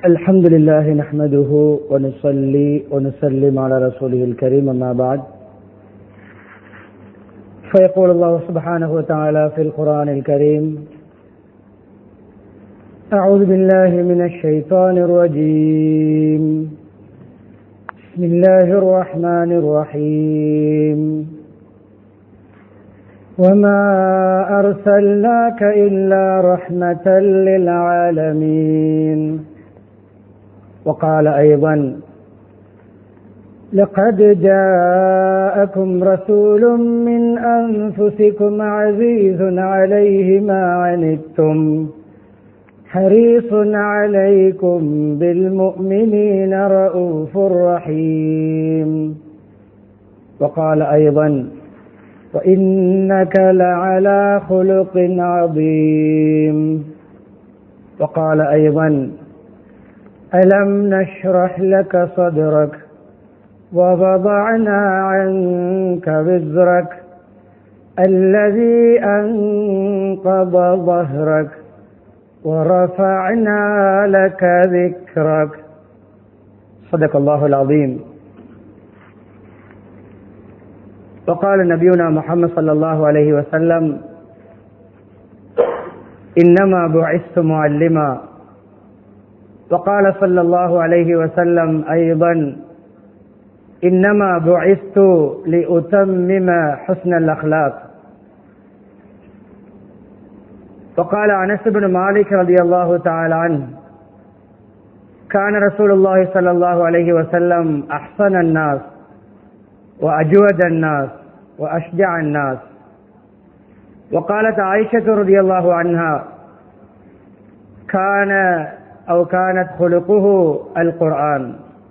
الحمد لله نحمده ونصلي ونسلم على رسوله الكريم أما بعد فيقول الله سبحانه وتعالى في القرآن الكريم أعوذ بالله من الشيطان الرجيم بسم الله الرحمن الرحيم وما أرسلناك إلا رحمة للعالمين وقال أيضا لقد جاءكم رسول من أنفسكم عزيز عليه ما عنتم حريص عليكم بالمؤمنين رؤوف رحيم وقال أيضا وإنك لعلى خلق عظيم وقال أيضا ألم نشرح لك صدرك ووضعنا عنك وزرك الذي أنقض ظهرك ورفعنا لك ذكرك صدق الله العظيم وقال نبينا محمد صلى الله عليه وسلم إنما بعثت معلما وقال صلى الله عليه وسلم أيضا إنما بعثت لأتمم حسن الأخلاق وقال أنس بن مالك رضي الله تعالى عنه كان رسول الله صلى الله عليه وسلم أحسن الناس وأجود الناس وأشجع الناس وقالت عائشة رضي الله عنها كان أو كانت خلقه القرآن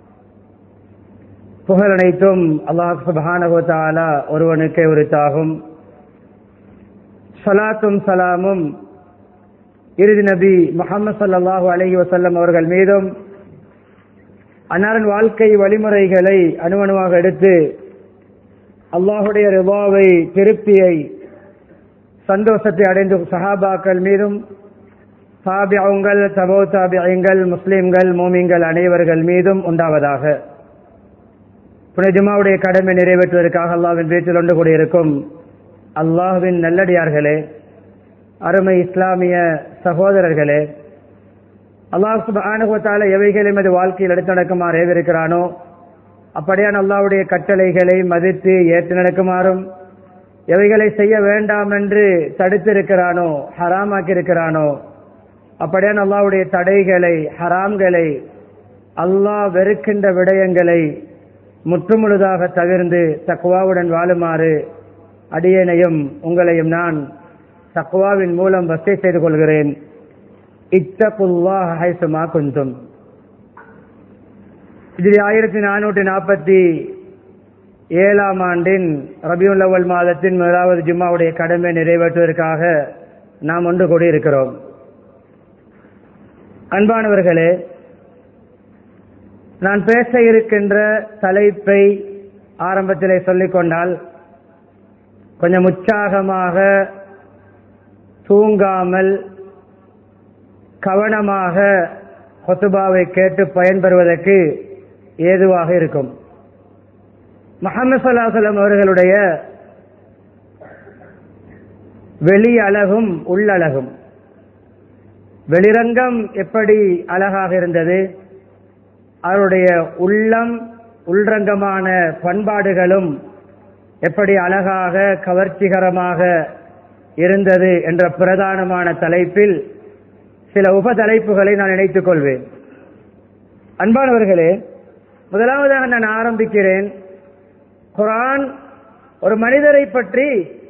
புகழ் அனைத்தும் அல்லாஹ் சுபஹானகுவத்தாலா ஒருவனுக்கே உரித்தாகும் சலாத்தும் சலாமும் இறுதி நபி முகமது சல்லாஹூ அலஹி வசல்லம் அவர்கள் மீதும் அன்னாரின் வாழ்க்கை வழிமுறைகளை அணுவணுவாக எடுத்து அல்லாஹுடைய ரிவாவை திருப்தியை சந்தோஷத்தை அடைந்து சஹாபாக்கள் மீதும் தாபியங்கள் தபோ தாபியங்கள் முஸ்லிம்கள் மோமிங்கள் அனைவர்கள் மீதும் உண்டாவதாக புனிஜமாவுடைய கடமை நிறைவேற்றுவதற்காக அல்லாவின் வீட்டில் ஒன்று கூடியிருக்கும் அல்லாஹுவின் நல்லடியார்களே அருமை இஸ்லாமிய சகோதரர்களே அல்லாஹ் சுபானுகத்தால எவைகள் எமது வாழ்க்கையில் எடுத்து நடக்குமாறு ஏவிருக்கிறானோ அப்படியான அல்லாவுடைய கட்டளைகளை மதித்து ஏற்று நடக்குமாறும் எவைகளை செய்ய வேண்டாம் என்று தடுத்திருக்கிறானோ ஹராமாக்கி இருக்கிறானோ அப்படியான அல்லாவுடைய தடைகளை ஹராம்களை அல்லாஹ் வெறுக்கின்ற விடயங்களை முற்றுமுழுதாக தவிர்ந்து தக்குவாவுடன் வாழுமாறு அடியனையும் உங்களையும் நான் தக்குவாவின் மூலம் வசதி செய்து கொள்கிறேன் இத்தகுல்லா ஹைசுமா குந்தும் இதில் ஆயிரத்தி நானூற்றி நாற்பத்தி ஏழாம் ஆண்டின் ரபியுல் அவ்வல் மாதத்தின் முதலாவது ஜும்மாவுடைய கடமை நிறைவேற்றுவதற்காக நாம் ஒன்று கூடியிருக்கிறோம் அன்பானவர்களே நான் பேச இருக்கின்ற தலைப்பை ஆரம்பத்திலே சொல்லிக்கொண்டால் கொஞ்சம் உற்சாகமாக தூங்காமல் கவனமாக கொத்துபாவை கேட்டு பயன்பெறுவதற்கு ஏதுவாக இருக்கும் முகமது சல்லாஹலம் அவர்களுடைய வெளி அழகும் உள்ளழகும் வெளிரங்கம் எப்படி அழகாக இருந்தது அவருடைய உள்ளம் உள்ரங்கமான பண்பாடுகளும் எப்படி அழகாக கவர்ச்சிகரமாக இருந்தது என்ற பிரதானமான தலைப்பில் சில உப தலைப்புகளை நான் நினைத்துக் கொள்வேன் அன்பானவர்களே முதலாவதாக நான் ஆரம்பிக்கிறேன் குரான் ஒரு மனிதரை பற்றி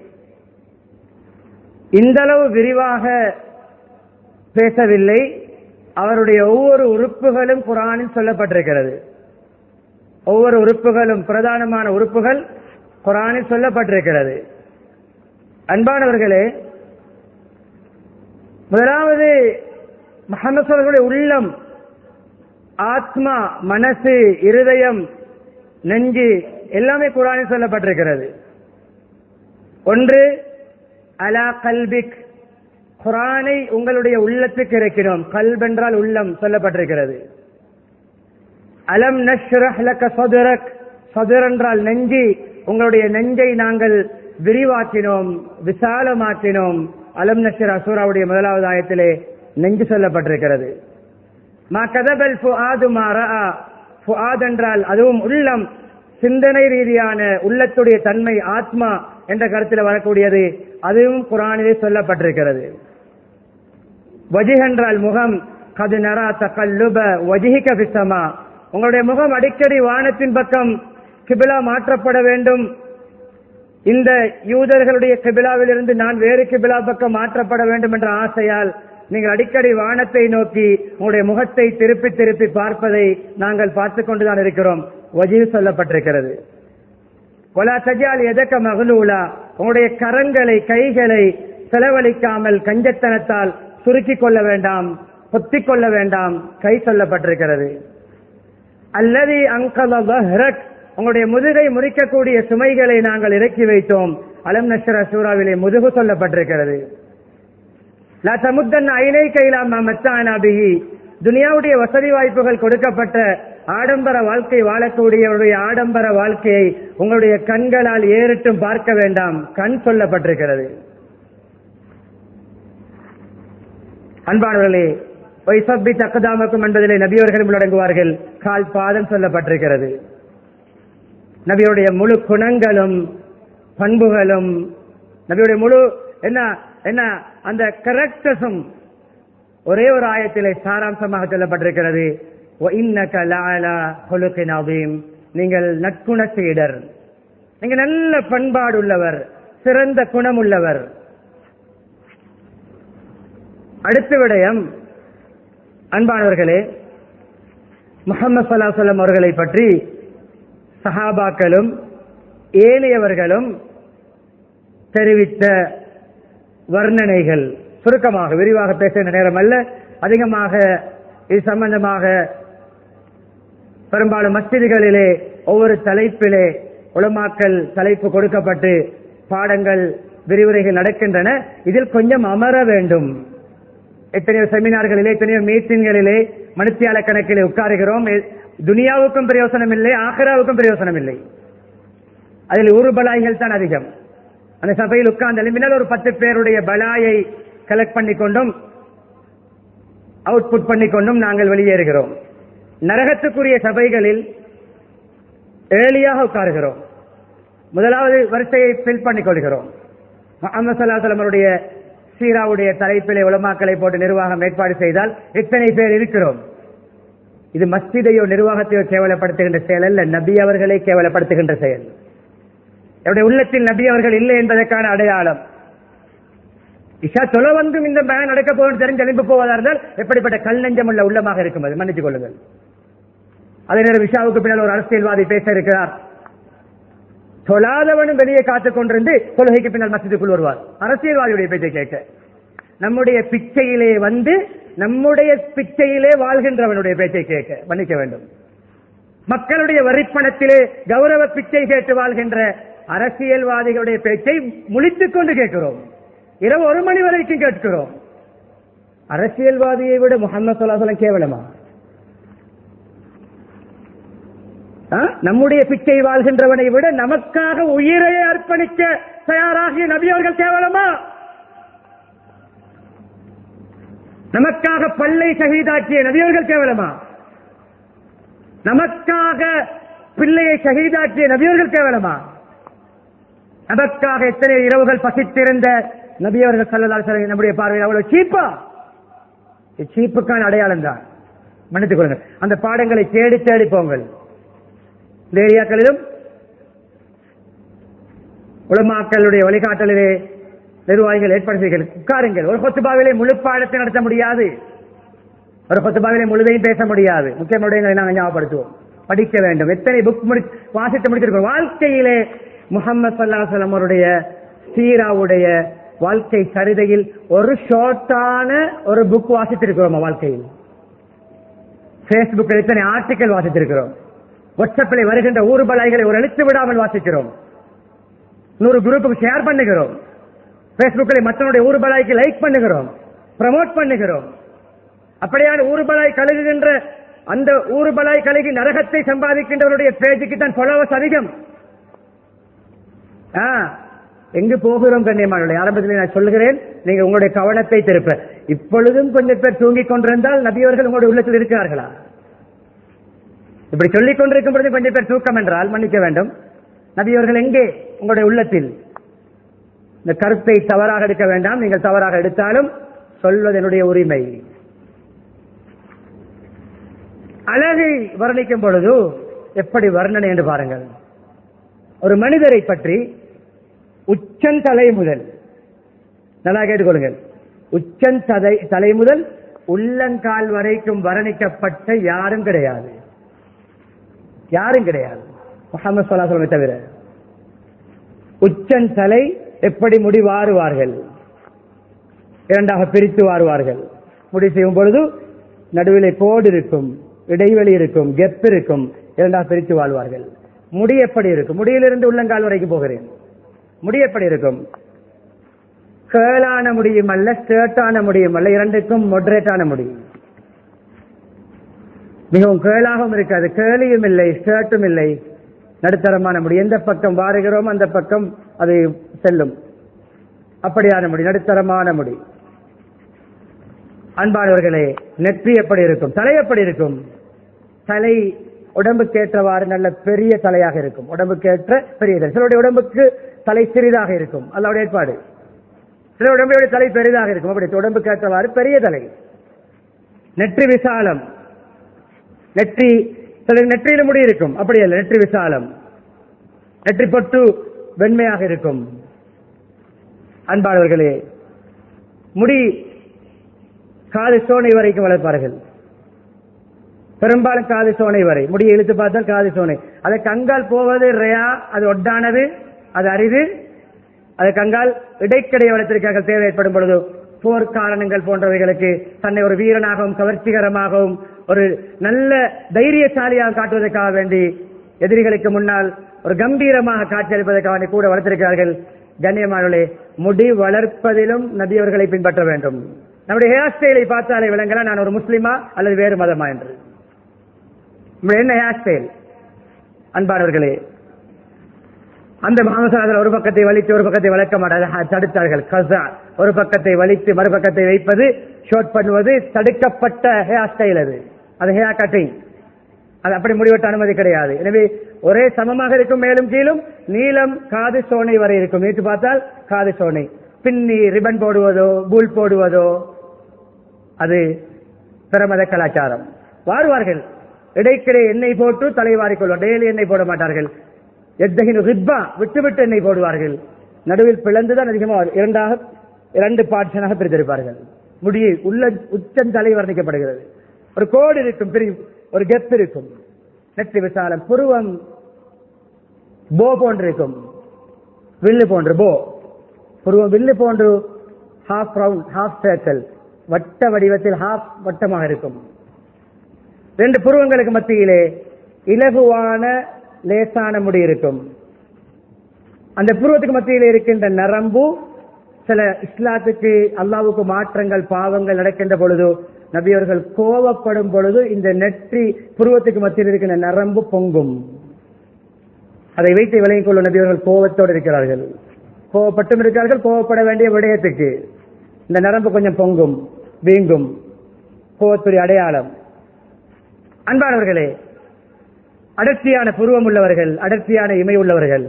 இந்தளவு விரிவாக பேசவில்லை அவருடைய ஒவ்வொரு உறுப்புகளும் குரானில் சொல்லப்பட்டிருக்கிறது ஒவ்வொரு உறுப்புகளும் பிரதானமான உறுப்புகள் குரானில் சொல்லப்பட்டிருக்கிறது அன்பானவர்களே முதலாவது மகமசர்களுடைய உள்ளம் ஆத்மா மனசு இருதயம் நெஞ்சு எல்லாமே குரானில் சொல்லப்பட்டிருக்கிறது ஒன்று அலா கல்பிக் குரானை உங்களுடைய உள்ளத்துக்கு இறக்கினோம் கல்வென்றால் உள்ளம் சொல்லப்பட்டிருக்கிறது அலம் நஷ்ரஹ் லக சதுரக் சதுர் என்றால் நெஞ்சி உங்களுடைய நெஞ்சை நாங்கள் விரிவாக்கினோம் விசாலமாக்கினோம் அலம் நஷ்ரா சூராவுடைய முதலாவது ஆயத்திலே நெஞ்சு சொல்லப்பட்டிருக்கிறது மா கதபல் ஃபுஆது மா ரஆ ஃபுஆத் என்றால் அதுவும் உள்ளம் சிந்தனை ரீதியான உள்ளத்துடைய தன்மை ஆத்மா என்ற கருத்தில் வரக்கூடியது அதுவும் குரானிலே சொல்லப்பட்டிருக்கிறது வஜிஹ் என்றால் முகம் கது நரா தகல்லுப வஜிஹிக பிசமா உங்களுடைய முகம் அடிக்கடி வானத்தின் பக்கம் கிபிலா மாற்றப்பட வேண்டும் இந்த யூதர்களுடைய கிபிலாவில் இருந்து நான் வேறு கிபிலா பக்கம் மாற்றப்பட வேண்டும் என்ற ஆசையால் நீங்கள் அடிக்கடி வானத்தை நோக்கி உங்களுடைய முகத்தை திருப்பி திருப்பி பார்ப்பதை நாங்கள் பார்த்து கொண்டுதான் இருக்கிறோம் வஜீவ் சொல்லப்பட்டிருக்கிறது ஒலா சஜால் எதக்க மகளூலா உங்களுடைய கரங்களை கைகளை செலவழிக்காமல் கஞ்சத்தனத்தால் சுருக்கிக் கொள்ள வேண்டாம் பொத்திக் கொள்ள வேண்டாம் கை சொல்லப்பட்டிருக்கிறது அல்லது அங்கல வஹ்ரக் உங்களுடைய முதுகை முறிக்கக்கூடிய சுமைகளை நாங்கள் இறக்கி வைத்தோம் அலம் நஷ்ர சூறாவிலே முதுகு சொல்லப்பட்டிருக்கிறது லா தமுத்தன் ஐனை கைலாமா மச்சானாபிஹி துனியாவுடைய வசதி வாய்ப்புகள் கொடுக்கப்பட்ட ஆடம்பர வாழ்க்கை வாழக்கூடியவருடைய ஆடம்பர வாழ்க்கையை உங்களுடைய கண்களால் ஏறிட்டும் பார்க்க வேண்டாம் கண் சொல்லப்பட்டிருக்கிறது அன்பானவர்களே வைசப்பி தக்கதாமக்கும் என்பதிலே நபியவர்களும் உள்ளடங்குவார்கள் கால் பாதம் சொல்லப்பட்டிருக்கிறது நபியுடைய முழு குணங்களும் பண்புகளும் நபியுடைய முழு என்ன என்ன அந்த கரெக்டஸும் ஒரே ஒரு ஆயத்திலே சாராம்சமாக சொல்லப்பட்டிருக்கிறது وَإِنَّكَ لَعَلَى خُلُقٍ عَظِيمٍ. நீங்கள் நற்குண சீடர் நீங்க நல்ல பண்பாடு உள்ளவர் சிறந்த குணம் உள்ளவர் அடுத்த விடயம் அன்பானவர்களே முகமது சல்லாஹம் அவர்களை பற்றி சஹாபாக்களும் ஏனையவர்களும் தெரிவித்த வர்ணனைகள் சுருக்கமாக விரிவாக பேசுகின்ற நேரம் அல்ல அதிகமாக இது சம்பந்தமாக பெரும்பாலும் மஸ்ஜிதுகளிலே ஒவ்வொரு தலைப்பிலே உலமாக்கல் தலைப்பு கொடுக்கப்பட்டு பாடங்கள் விரிவுரைகள் நடக்கின்றன இதில் கொஞ்சம் அமர வேண்டும் எத்தனையோ செமினார்களிலே எத்தனையோ மீட்டிங்களிலே மனுத்தியால கணக்கிலே உட்காருகிறோம் எ- துனியாவுக்கும் பிரயோசனம் இல்லை ஆஹிராவுக்கும் பிரயோசனம் இல்லை அதில் ஒரு பலாய்கள் தான் அதிகம் அந்த சபையில் உட்கார்ந்து எழுப்பினால் ஒரு பத்து பேருடைய பலாயை கலெக்ட் பண்ணி கொண்டும் அவுட்புட் பண்ணி கொண்டும் நாங்கள் வெளியேறுகிறோம் நரகத்துக்குரிய சபைகளில் ஏழியாக உட்காருகிறோம் முதலாவது வரிசையை ஃபில் பண்ணிக் கொள்கிறோம் முகமது சல்லாஹம் அவருடைய சீராவுடைய தலைப்பிலே உலமாக்களை போட்டு நிர்வாகம் ஏற்பாடு செய்தால் எத்தனை பேர் இருக்கிறோம் இது மஸ்ஜிதையோ நிர்வாகத்தையோ கேவலப்படுத்துகின்ற செயல் அல்ல நபி அவர்களை கேவலப்படுத்துகின்ற செயல் என்னுடைய உள்ளத்தில் நபி அவர்கள் இல்லை என்பதற்கான அடையாளம் இஷா தொலை வந்தும் இந்த பயன் நடக்க போகும் தெரிஞ்சு எழுப்பி போவதா இருந்தால் எப்படிப்பட்ட கல் நெஞ்சம் உள்ள உள்ளமாக இருக்கும் அது மன்னித்துக் கொள்ளுங்கள் அதே நேரம் இஷாவுக்கு பின்னால் ஒரு அரசியல்வாதி பேச இருக்கிறார் தொழாதவனும் வெளியே காத்துக் கொண்டிருந்து தொழுகைக்கு பின்னால் மசிதுக்குள் வருவார் அரசியல்வாதியுடைய பேச்சை கேட்க நம்முடைய பிச்சையிலே வந்து நம்முடைய பிச்சையிலே வாழ்கின்றவனுடைய பேச்சை கேட்க மன்னிக்க வேண்டும் மக்களுடைய வரிப்பணத்திலே கௌரவ பிச்சை கேட்டு வாழ்கின்ற அரசியல்வாதிகளுடைய பேச்சை முழித்துக் கொண்டு கேட்கிறோம் இரவு ஒரு மணி வரைக்கும் கேட்கிறோம் அரசியல்வாதியை விட முகமது சொல்லாசலம் கேவலமா ஆ? நம்முடைய பிச்சை வாழ்கின்றவனை விட நமக்காக உயிரை அர்ப்பணிக்க தயாராகிய நபி அவர்கள் கேவலமா நமக்காக பல்லை ஷஹீதாக்கிய நபியவர்கள் கேவலமா நமக்காக பிள்ளையை ஷஹீதாக்கிய நபியவர்கள் கேவலமா நமக்காக எத்தனை இரவுகள் பசித்திருந்த நபியவர்கள் சல்லல்லாஹு அலைஹி வஸல்லம் நம்முடைய பார்வையில் அவ்வளவு சீப்பா சீப்புக்கான அடையாளம் தான் மன்னித்துக் கொள்ளுங்கள் அந்த பாடங்களை தேடி தேடி போங்கள் இந்த ஏரியாக்களிலும் உலமாக்களுடைய வழிகாட்டலிலே நிர்வாகிகள் ஏற்பாடு செய்கிறார்கள் உட்காருங்கள் ஒரு கொத்துபாவிலே முழு பாடத்தை நடத்த முடியாது ஒரு கொத்துபாவிலே முழுதையும் பேச முடியாது முக்கியமான நாங்கள் ஞாபகப்படுத்துவோம் படிக்க வேண்டும் எத்தனை புக் முடி வாசித்து முடித்திருக்கோம் வாழ்க்கையிலே முகமது சல்லாஹலம் அவருடைய சீராவுடைய வாழ்க்கை சரிதையில் ஒரு ஷார்ட்டான ஒரு புக் வாசித்திருக்கிறோம் வாழ்க்கையில் பேஸ்புக்கில் எத்தனை ஆர்டிக்கல் வாசித்திருக்கிறோம் வாட்ஸ்அப்பில் வருகின்ற ஊர்பலாய்களை ஒரு எழுத்து விடாமல் வாசிக்கிறோம் நூறு குரூப்புக்கு ஷேர் பண்ணுகிறோம் பேஸ்புக்கில் மற்றவனுடைய ஊர்பலாய்க்கு லைக் பண்ணுகிறோம் ப்ரமோட் பண்ணுகிறோம் அப்படியான ஊர்பலாய் கழுகுகின்ற அந்த ஊர்பலாய் கழுகி நரகத்தை சம்பாதிக்கின்றவருடைய பேஜுக்கு தான் ஃபாலோவர்ஸ் அதிகம் ஆ, எங்கு போகிறோம் கண்ணியமானவர்களே ஆரம்பத்தில் நான் சொல்லுகிறேன் நீங்க உங்களுடைய கவனத்தை திருப்ப இப்பொழுதும் கொஞ்சம் பேர் தூங்கிக் கொண்டிருந்தால் நபியவர்கள் உங்களுடைய உள்ளத்தில் இருக்கிறார்களா இப்படி சொல்லிக் கொண்டிருக்கும் பொழுது கொஞ்சம் பேர் தூக்கம் என்றால் மன்னிக்க வேண்டும் நபியவர்கள் எங்கே உங்களுடைய உள்ளத்தில் இந்த கருத்தை தவறாக எடுக்க வேண்டாம் நீங்கள் தவறாக எடுத்தாலும் சொல்வது என்னுடைய உரிமை அழகை வர்ணிக்கும் பொழுது எப்படி வர்ணனை என்று பாருங்கள் ஒரு மனிதரை பற்றி உச்சந்தலை முதல் நல்லா கேட்டுக்கொள்ளுங்கள் உச்சந்தலை தலை முதல் உள்ளங்கால் வரைக்கும் வர்ணிக்கப்பட்ட யாரும் கிடையாது யாரும் கிடையாது முகமது சொல்லாசலமை தவிர உச்சன் தலை எப்படி முடி வாருவார்கள் இரண்டாக பிரித்து வாருவார்கள் முடி செய்யும் பொழுது நடுவிலே கோடு இருக்கும் இடைவெளி இருக்கும் கெப் இருக்கும் இரண்டாக பிரித்து வாழ்வார்கள் முடி எப்படி இருக்கும் முடியிலிருந்து உள்ளங்கால் வரைக்கும் போகிறேன் முடி எப்படி இருக்கும் கேளான முடியும் அல்ல ஸ்டேர்ட்டான முடியும் அல்ல இரண்டுக்கும் மொடரேட்டான முடியும் மிகவும் கேளாகவும் இருக்காது கேளியும் இல்லை ஸ்டேர்ட்டும் இல்லை நடுத்தரமான முடி எந்த பக்கம் வாருகிறோம் அந்த பக்கம் அது செல்லும் அப்படியான முடி நடுத்தரமான முடி அன்பானவர்களே நெற்றி எப்படி இருக்கும் தலை எப்படி இருக்கும் தலை உடம்புக்கேற்றவாறு நல்ல பெரிய தலையாக இருக்கும் உடம்புக்கேற்ற பெரிய தலை சிலருடைய உடம்புக்கு தலை சிறிதாக இருக்கும் அல்லாவுடைய ஏற்பாடு சில உடம்புடைய தலை பெரிதாக இருக்கும் அப்படி உடம்புக்கேற்றவாறு பெரிய தலை நெற்றி விசாலம் நெற்றி சில நெற்றியில முடி இருக்கும் அப்படி அல்ல நெற்றி விசாலம் நெற்றி பொட்டு வெண்மையாக இருக்கும் அன்பானவர்களே முடி காது சோனை வரைக்கும் வளர்ப்பார்கள் பெரும்பாலும் காது சோனை வரை முடியை இழுத்து பார்த்தால் காது சோனை அதை கங்கால் போவது ரேயா அது ஒட்டானது அது அரிது அது கங்கால் இடைக்கடைய வளர்த்திருக்கார்கள் தேவை ஏற்படும் பொழுது போர் காரணங்கள் போன்றவைகளுக்கு தன்னை ஒரு வீரனாகவும் கவர்ச்சிகரமாகவும் ஒரு நல்ல தைரியசாலியாக காட்டுவதற்காக வேண்டி எதிரிகளுக்கு முன்னால் ஒரு கம்பீரமாக காட்சியளிப்பதற்காக வேண்டி கூட வளர்த்திருக்கிறார்கள் கண்ணியமானவர்களே முடி வளர்ப்பதிலும் நபியவர்களை பின்பற்ற வேண்டும் நம்முடைய ஹேர் ஸ்டைலை பார்த்தாலே விளங்கலாம் நான் ஒரு முஸ்லிமா அல்லது வேறு மதமா என்று நம்முடைய என்ன ஹேர் ஸ்டைல் அன்பானவர்களே அந்த மாமசாதர் ஒரு பக்கத்தை வலித்து ஒரு பக்கத்தை வளர்க்க மாட்டார்கள் தடுத்தார்கள் கசா ஒரு பக்கத்தை வலித்து மறுபக்கத்தை வைப்பது ஷோட் பண்ணுவது தடுக்கப்பட்ட ஹேர் ஸ்டைல் அது அது ஹேர் கட்டிங் அது அப்படி முடிவெட்ட அனுமதி கிடையாது எனவே ஒரே சமமாக இருக்கும் மேலும் கீழும் நீளம் காது சோனை வரை இருக்கும் நேற்று பார்த்தால் காது சோனை பின்னி ரிபன் போடுவதோ பூல் போடுவதோ அது பிரமத கலாச்சாரம் வாருவார்கள் இடைக்கிடையே எண்ணெய் போட்டு தலைவாரிக் கொள்வார் டெய்லி எண்ணெய் போட மாட்டார்கள் எத்தகின ரிப்பா விட்டு விட்டு எண்ணெய் போடுவார்கள் நடுவில் பிளந்துதான் அதிகமாக இரண்டாக இரண்டு பார்ட்ஸனாக பிரித்திருப்பார்கள் முடியை உள்ள உச்சம் தலை வர்ணிக்கப்படுகிறது ஒரு கோடு இருக்கும் பிரி ஒரு கெப் இருக்கும் நெற்றி விசாலம் புருவம் போ போன்றிருக்கும் வில்லு போன்று போ புருவம் வில்லு போன்று ஹாஃப் ரவுண்ட் ஹாஃப் சர்க்கிள் வட்ட வடிவத்தில் ஹாஃப் வட்டமாக இருக்கும் ரெண்டு புருவங்களுக்கு மத்தியிலே இலகுவான லேசான முடி இருக்கும் அந்த புருவத்துக்கு மத்தியில் இருக்கின்ற நரம்பு சில இஸ்லாத்துக்கு அல்லாவுக்கு மாற்றங்கள் பாவங்கள் நடக்கின்ற பொழுது நபியவர்கள் கோவப்படும் பொழுது இந்த நெற்றி புருவத்துக்கு மத்தியில் இருக்கின்ற நரம்பு பொங்கும் அதை வைத்து விலகிக் கொள்ளும் நபியவர்கள் கோவத்தோடு இருக்கிறார்கள் கோவப்பட்டும் இருக்கிறார்கள் கோவப்பட வேண்டிய விடயத்துக்கு இந்த நரம்பு கொஞ்சம் பொங்கும் வீங்கும் கோவத்துடைய அடையாளம் அன்பானவர்களே அடர்த்தியான புருவம் உள்ளவர்கள் அடர்த்தியான இமை உள்ளவர்கள்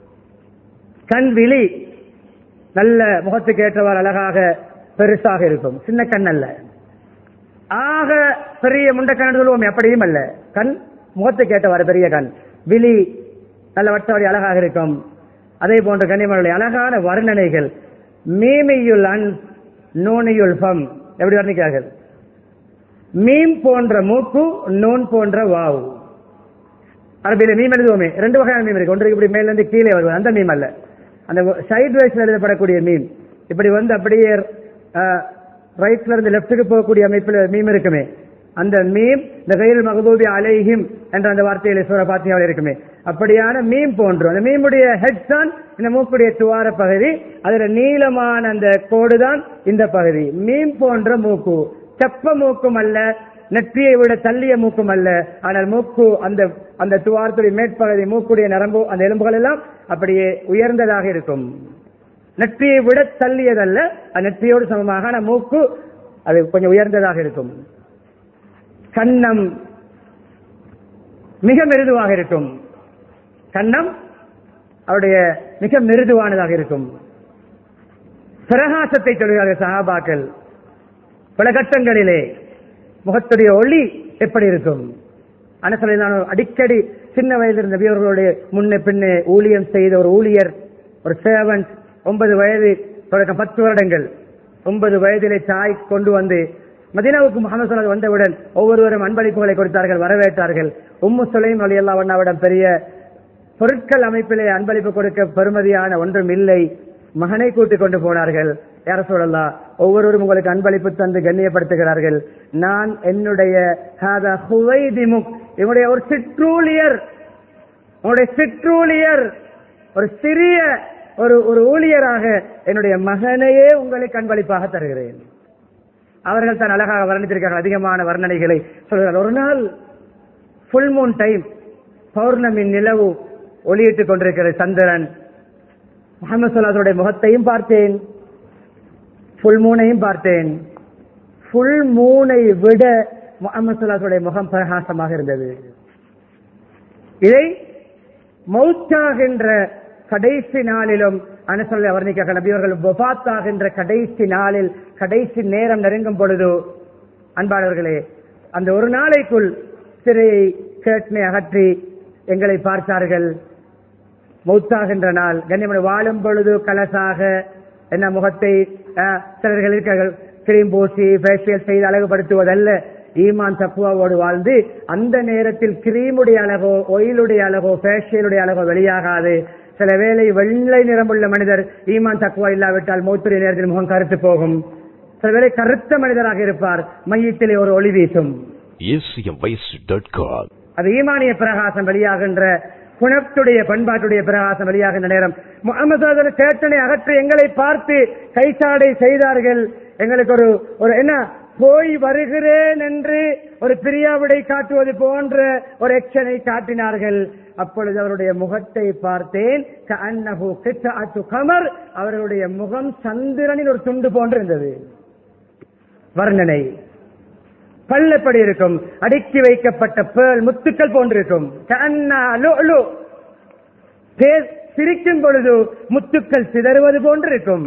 கண் விழி நல்ல முகத்துக்கு ஏற்றவாறு அழகாக பெருசாக இருக்கும் சின்ன கண் அல்ல ஆக பெரிய முண்டக்கண் சொல்லுவோம் அப்படியும் அல்ல கண் முகத்துக்கு ஏற்றவாறு பெரிய கண் விழி நல்ல வட்டவடி அழகாக இருக்கும் அதே போன்ற கண்ணியமனுடைய அழகான வர்ணனைகள் மீமையுள் அன் நூனையுள் ஃபம் எப்படி வர்ணிக்கிறார்கள் மீம் போன்ற மூக்கு நூன் போன்ற வாவு அரபியில மீம் எழுதுவோமே ரெண்டு வகையான மீம் இருக்கு ஒன்று இப்படி மேல இருந்து கீழே வருவது அந்த மீம் அல்ல அந்த சைட் வைஸ்ல எழுதப்படக்கூடிய மீம் இப்படி வந்து அப்படியே ரைட்ல இருந்து லெப்டுக்கு போகக்கூடிய அமைப்பில் மீம் இருக்குமே அந்த மீம் இந்த கையில் மகதூபி அலைஹிம் என்ற அந்த வார்த்தையில் சூர பாத்தியாவில் இருக்குமே அப்படியான மீன் போன்று அந்த மீனுடைய ஹெட் தான் இந்த மூக்குடைய துவார பகுதி அதுல நீளமான அந்த கோடு தான் இந்த பகுதி மீன் போன்ற மூக்கு செப்ப மூக்கும் அல்ல நெற்றியை விட தள்ளிய மூக்கும் அல்ல ஆனால் மூக்கு அந்த அந்த துவாரத்துடைய மேற்பகுதி மூக்குடைய நரம்பு அந்த எலும்புகள் எல்லாம் அப்படியே உயர்ந்ததாக இருக்கும் நெற்றியை விட தள்ளியதல்ல அது நெற்றியோடு சமமாக ஆனால் மூக்கு அது கொஞ்சம் உயர்ந்ததாக இருக்கும் கன்னம் மிக மிருதுவாக இருக்கும் கன்னம் அவருடைய மிக மிருதுவானதாக இருக்கும் பிரகாசத்தை சொல்கிறார்கள் சகாபாக்கள் பல கட்டங்களிலே முகத்துடைய ஒளி எப்படி இருக்கும் அனசலை நான் அடிக்கடி சின்ன வயதில் நபியவர்களுடைய முன்ன பின்னே ஊழியம் செய்த ஒரு ஊழியர் ஒரு சேவன்ட் ஒன்பது வயது தொடக்கம் பத்து வருடங்கள் ஒன்பது வயதிலே தாய் கொண்டு வந்து மதீனாவுக்கு முகமது சொல்லாது வந்தவுடன் ஒவ்வொருவரும் அன்பளிப்புகளை கொடுத்தார்கள் வரவேற்றார்கள் உம்மு சுலைம் அலி அல்லா அண்ணாவிடம் பெரிய பொருட்கள் அமைப்பிலே அன்பளிப்பு கொடுக்க பெருமதியான ஒன்றும் இல்லை மகனை கூட்டிக் கொண்டு போனார்கள் யார சொல்லலாம் ஒவ்வொருவரும் உங்களுக்கு அன்பளிப்பு தந்து கண்ணியப்படுத்துகிறார்கள் நான் என்னுடைய ஹாதா ஹுவைதிமுக், என்னுடைய ஒரு சிற்றூழியர் உங்களுடைய சிற்றூழியர் ஒரு சிறிய ஒரு ஒரு ஊழியராக என்னுடைய மகனையே உங்களுக்கு அன்பளிப்பாக தருகிறேன் அவர்கள் தான் அழகாக வர்ணித்திருக்கிறார்கள் அதிகமான வர்ணனைகளை சொல்கிறார்கள் ஒரு நாள் ஃபுல் மூன் டைம் பௌர்ணமி நிலவு ஒளியிட்டுக் கொண்டிருக்கிற சந்திரன் முகமது சொல்லாதுடைய முகத்தையும் பார்த்தேன் ஃபுல் மூனையும் பார்த்தேன் ஃபுல் மூனை விட முகமது சொல்லாதுடைய முகம் பிரகாசமாக இருந்தது இதை மௌத்தாகின்ற கடைசி நாளிலும் அனுசல்ல வர்ணிக்க நபியவர்கள் வபாத்தாகின்ற கடைசி நாளில் கடைசி நேரம் நெருங்கும் பொழுது அன்பாளர்களே அந்த ஒரு நாளைக்குள் சிறையை கேட்னை அகற்றி எங்களை பார்த்தார்கள் மௌத்தாகின்ற நாள் கண்ணியமனை வாழும் பொழுது கலசாக என்ன முகத்தை அஹ், சிலர்கள் இருக்கிறார்கள் கிரீம் பூசி ஃபேஷியல் செய்து அழகுபடுத்துவதல்ல ஈமான் தக்குவாவோடு வாழ்ந்து அந்த நேரத்தில் கிரீமுடைய அழகோ ஒயிலுடைய அழகோ ஃபேஷியலுடைய அழகோ வெளியாகாது சில வேளை வெள்ளை நிறமுள்ள மனிதர் ஈமான் தக்குவா இல்லாவிட்டால் மௌத்துடைய நேரத்தில் முகம் கருத்து போகும் சில வேளை கருத்த மனிதராக இருப்பார் மையத்திலே ஒரு ஒளி வீசும் acmvoice.com. அது ஈமானிய பிரகாசம் வெளியாகின்ற குணத்துடைய பண்பாட்டுடைய பிரகாசம் வெளியாகின்ற நேரம் முகமது சேட்டனை அகற்றி எங்களை பார்த்து கைசாடை செய்தார்கள் எங்களுக்கு ஒரு ஒரு என்ன போய் வருகிறேன் என்று ஒரு பிரியாவிடை காட்டுவது போன்ற ஒரு எக்ஷனை காட்டினார்கள் அப்பொழுது அவருடைய முகத்தை பார்த்தேன் கஅன்னஹு கித்அத்து கமர் அவர்களுடைய முகம் சந்திரனில் ஒரு துண்டு போன்று இருந்தது வர்ணனை பல்லப்படி இருக்கும் அடுக்கி வைக்கப்பட்ட பேள் முத்துக்கள் போன்றிருக்கும் கஅன்னா லுஅ்லு. பே- சிரிக்கும் பொழுது முத்துக்கள் சிதறுவது போன்றிருக்கும்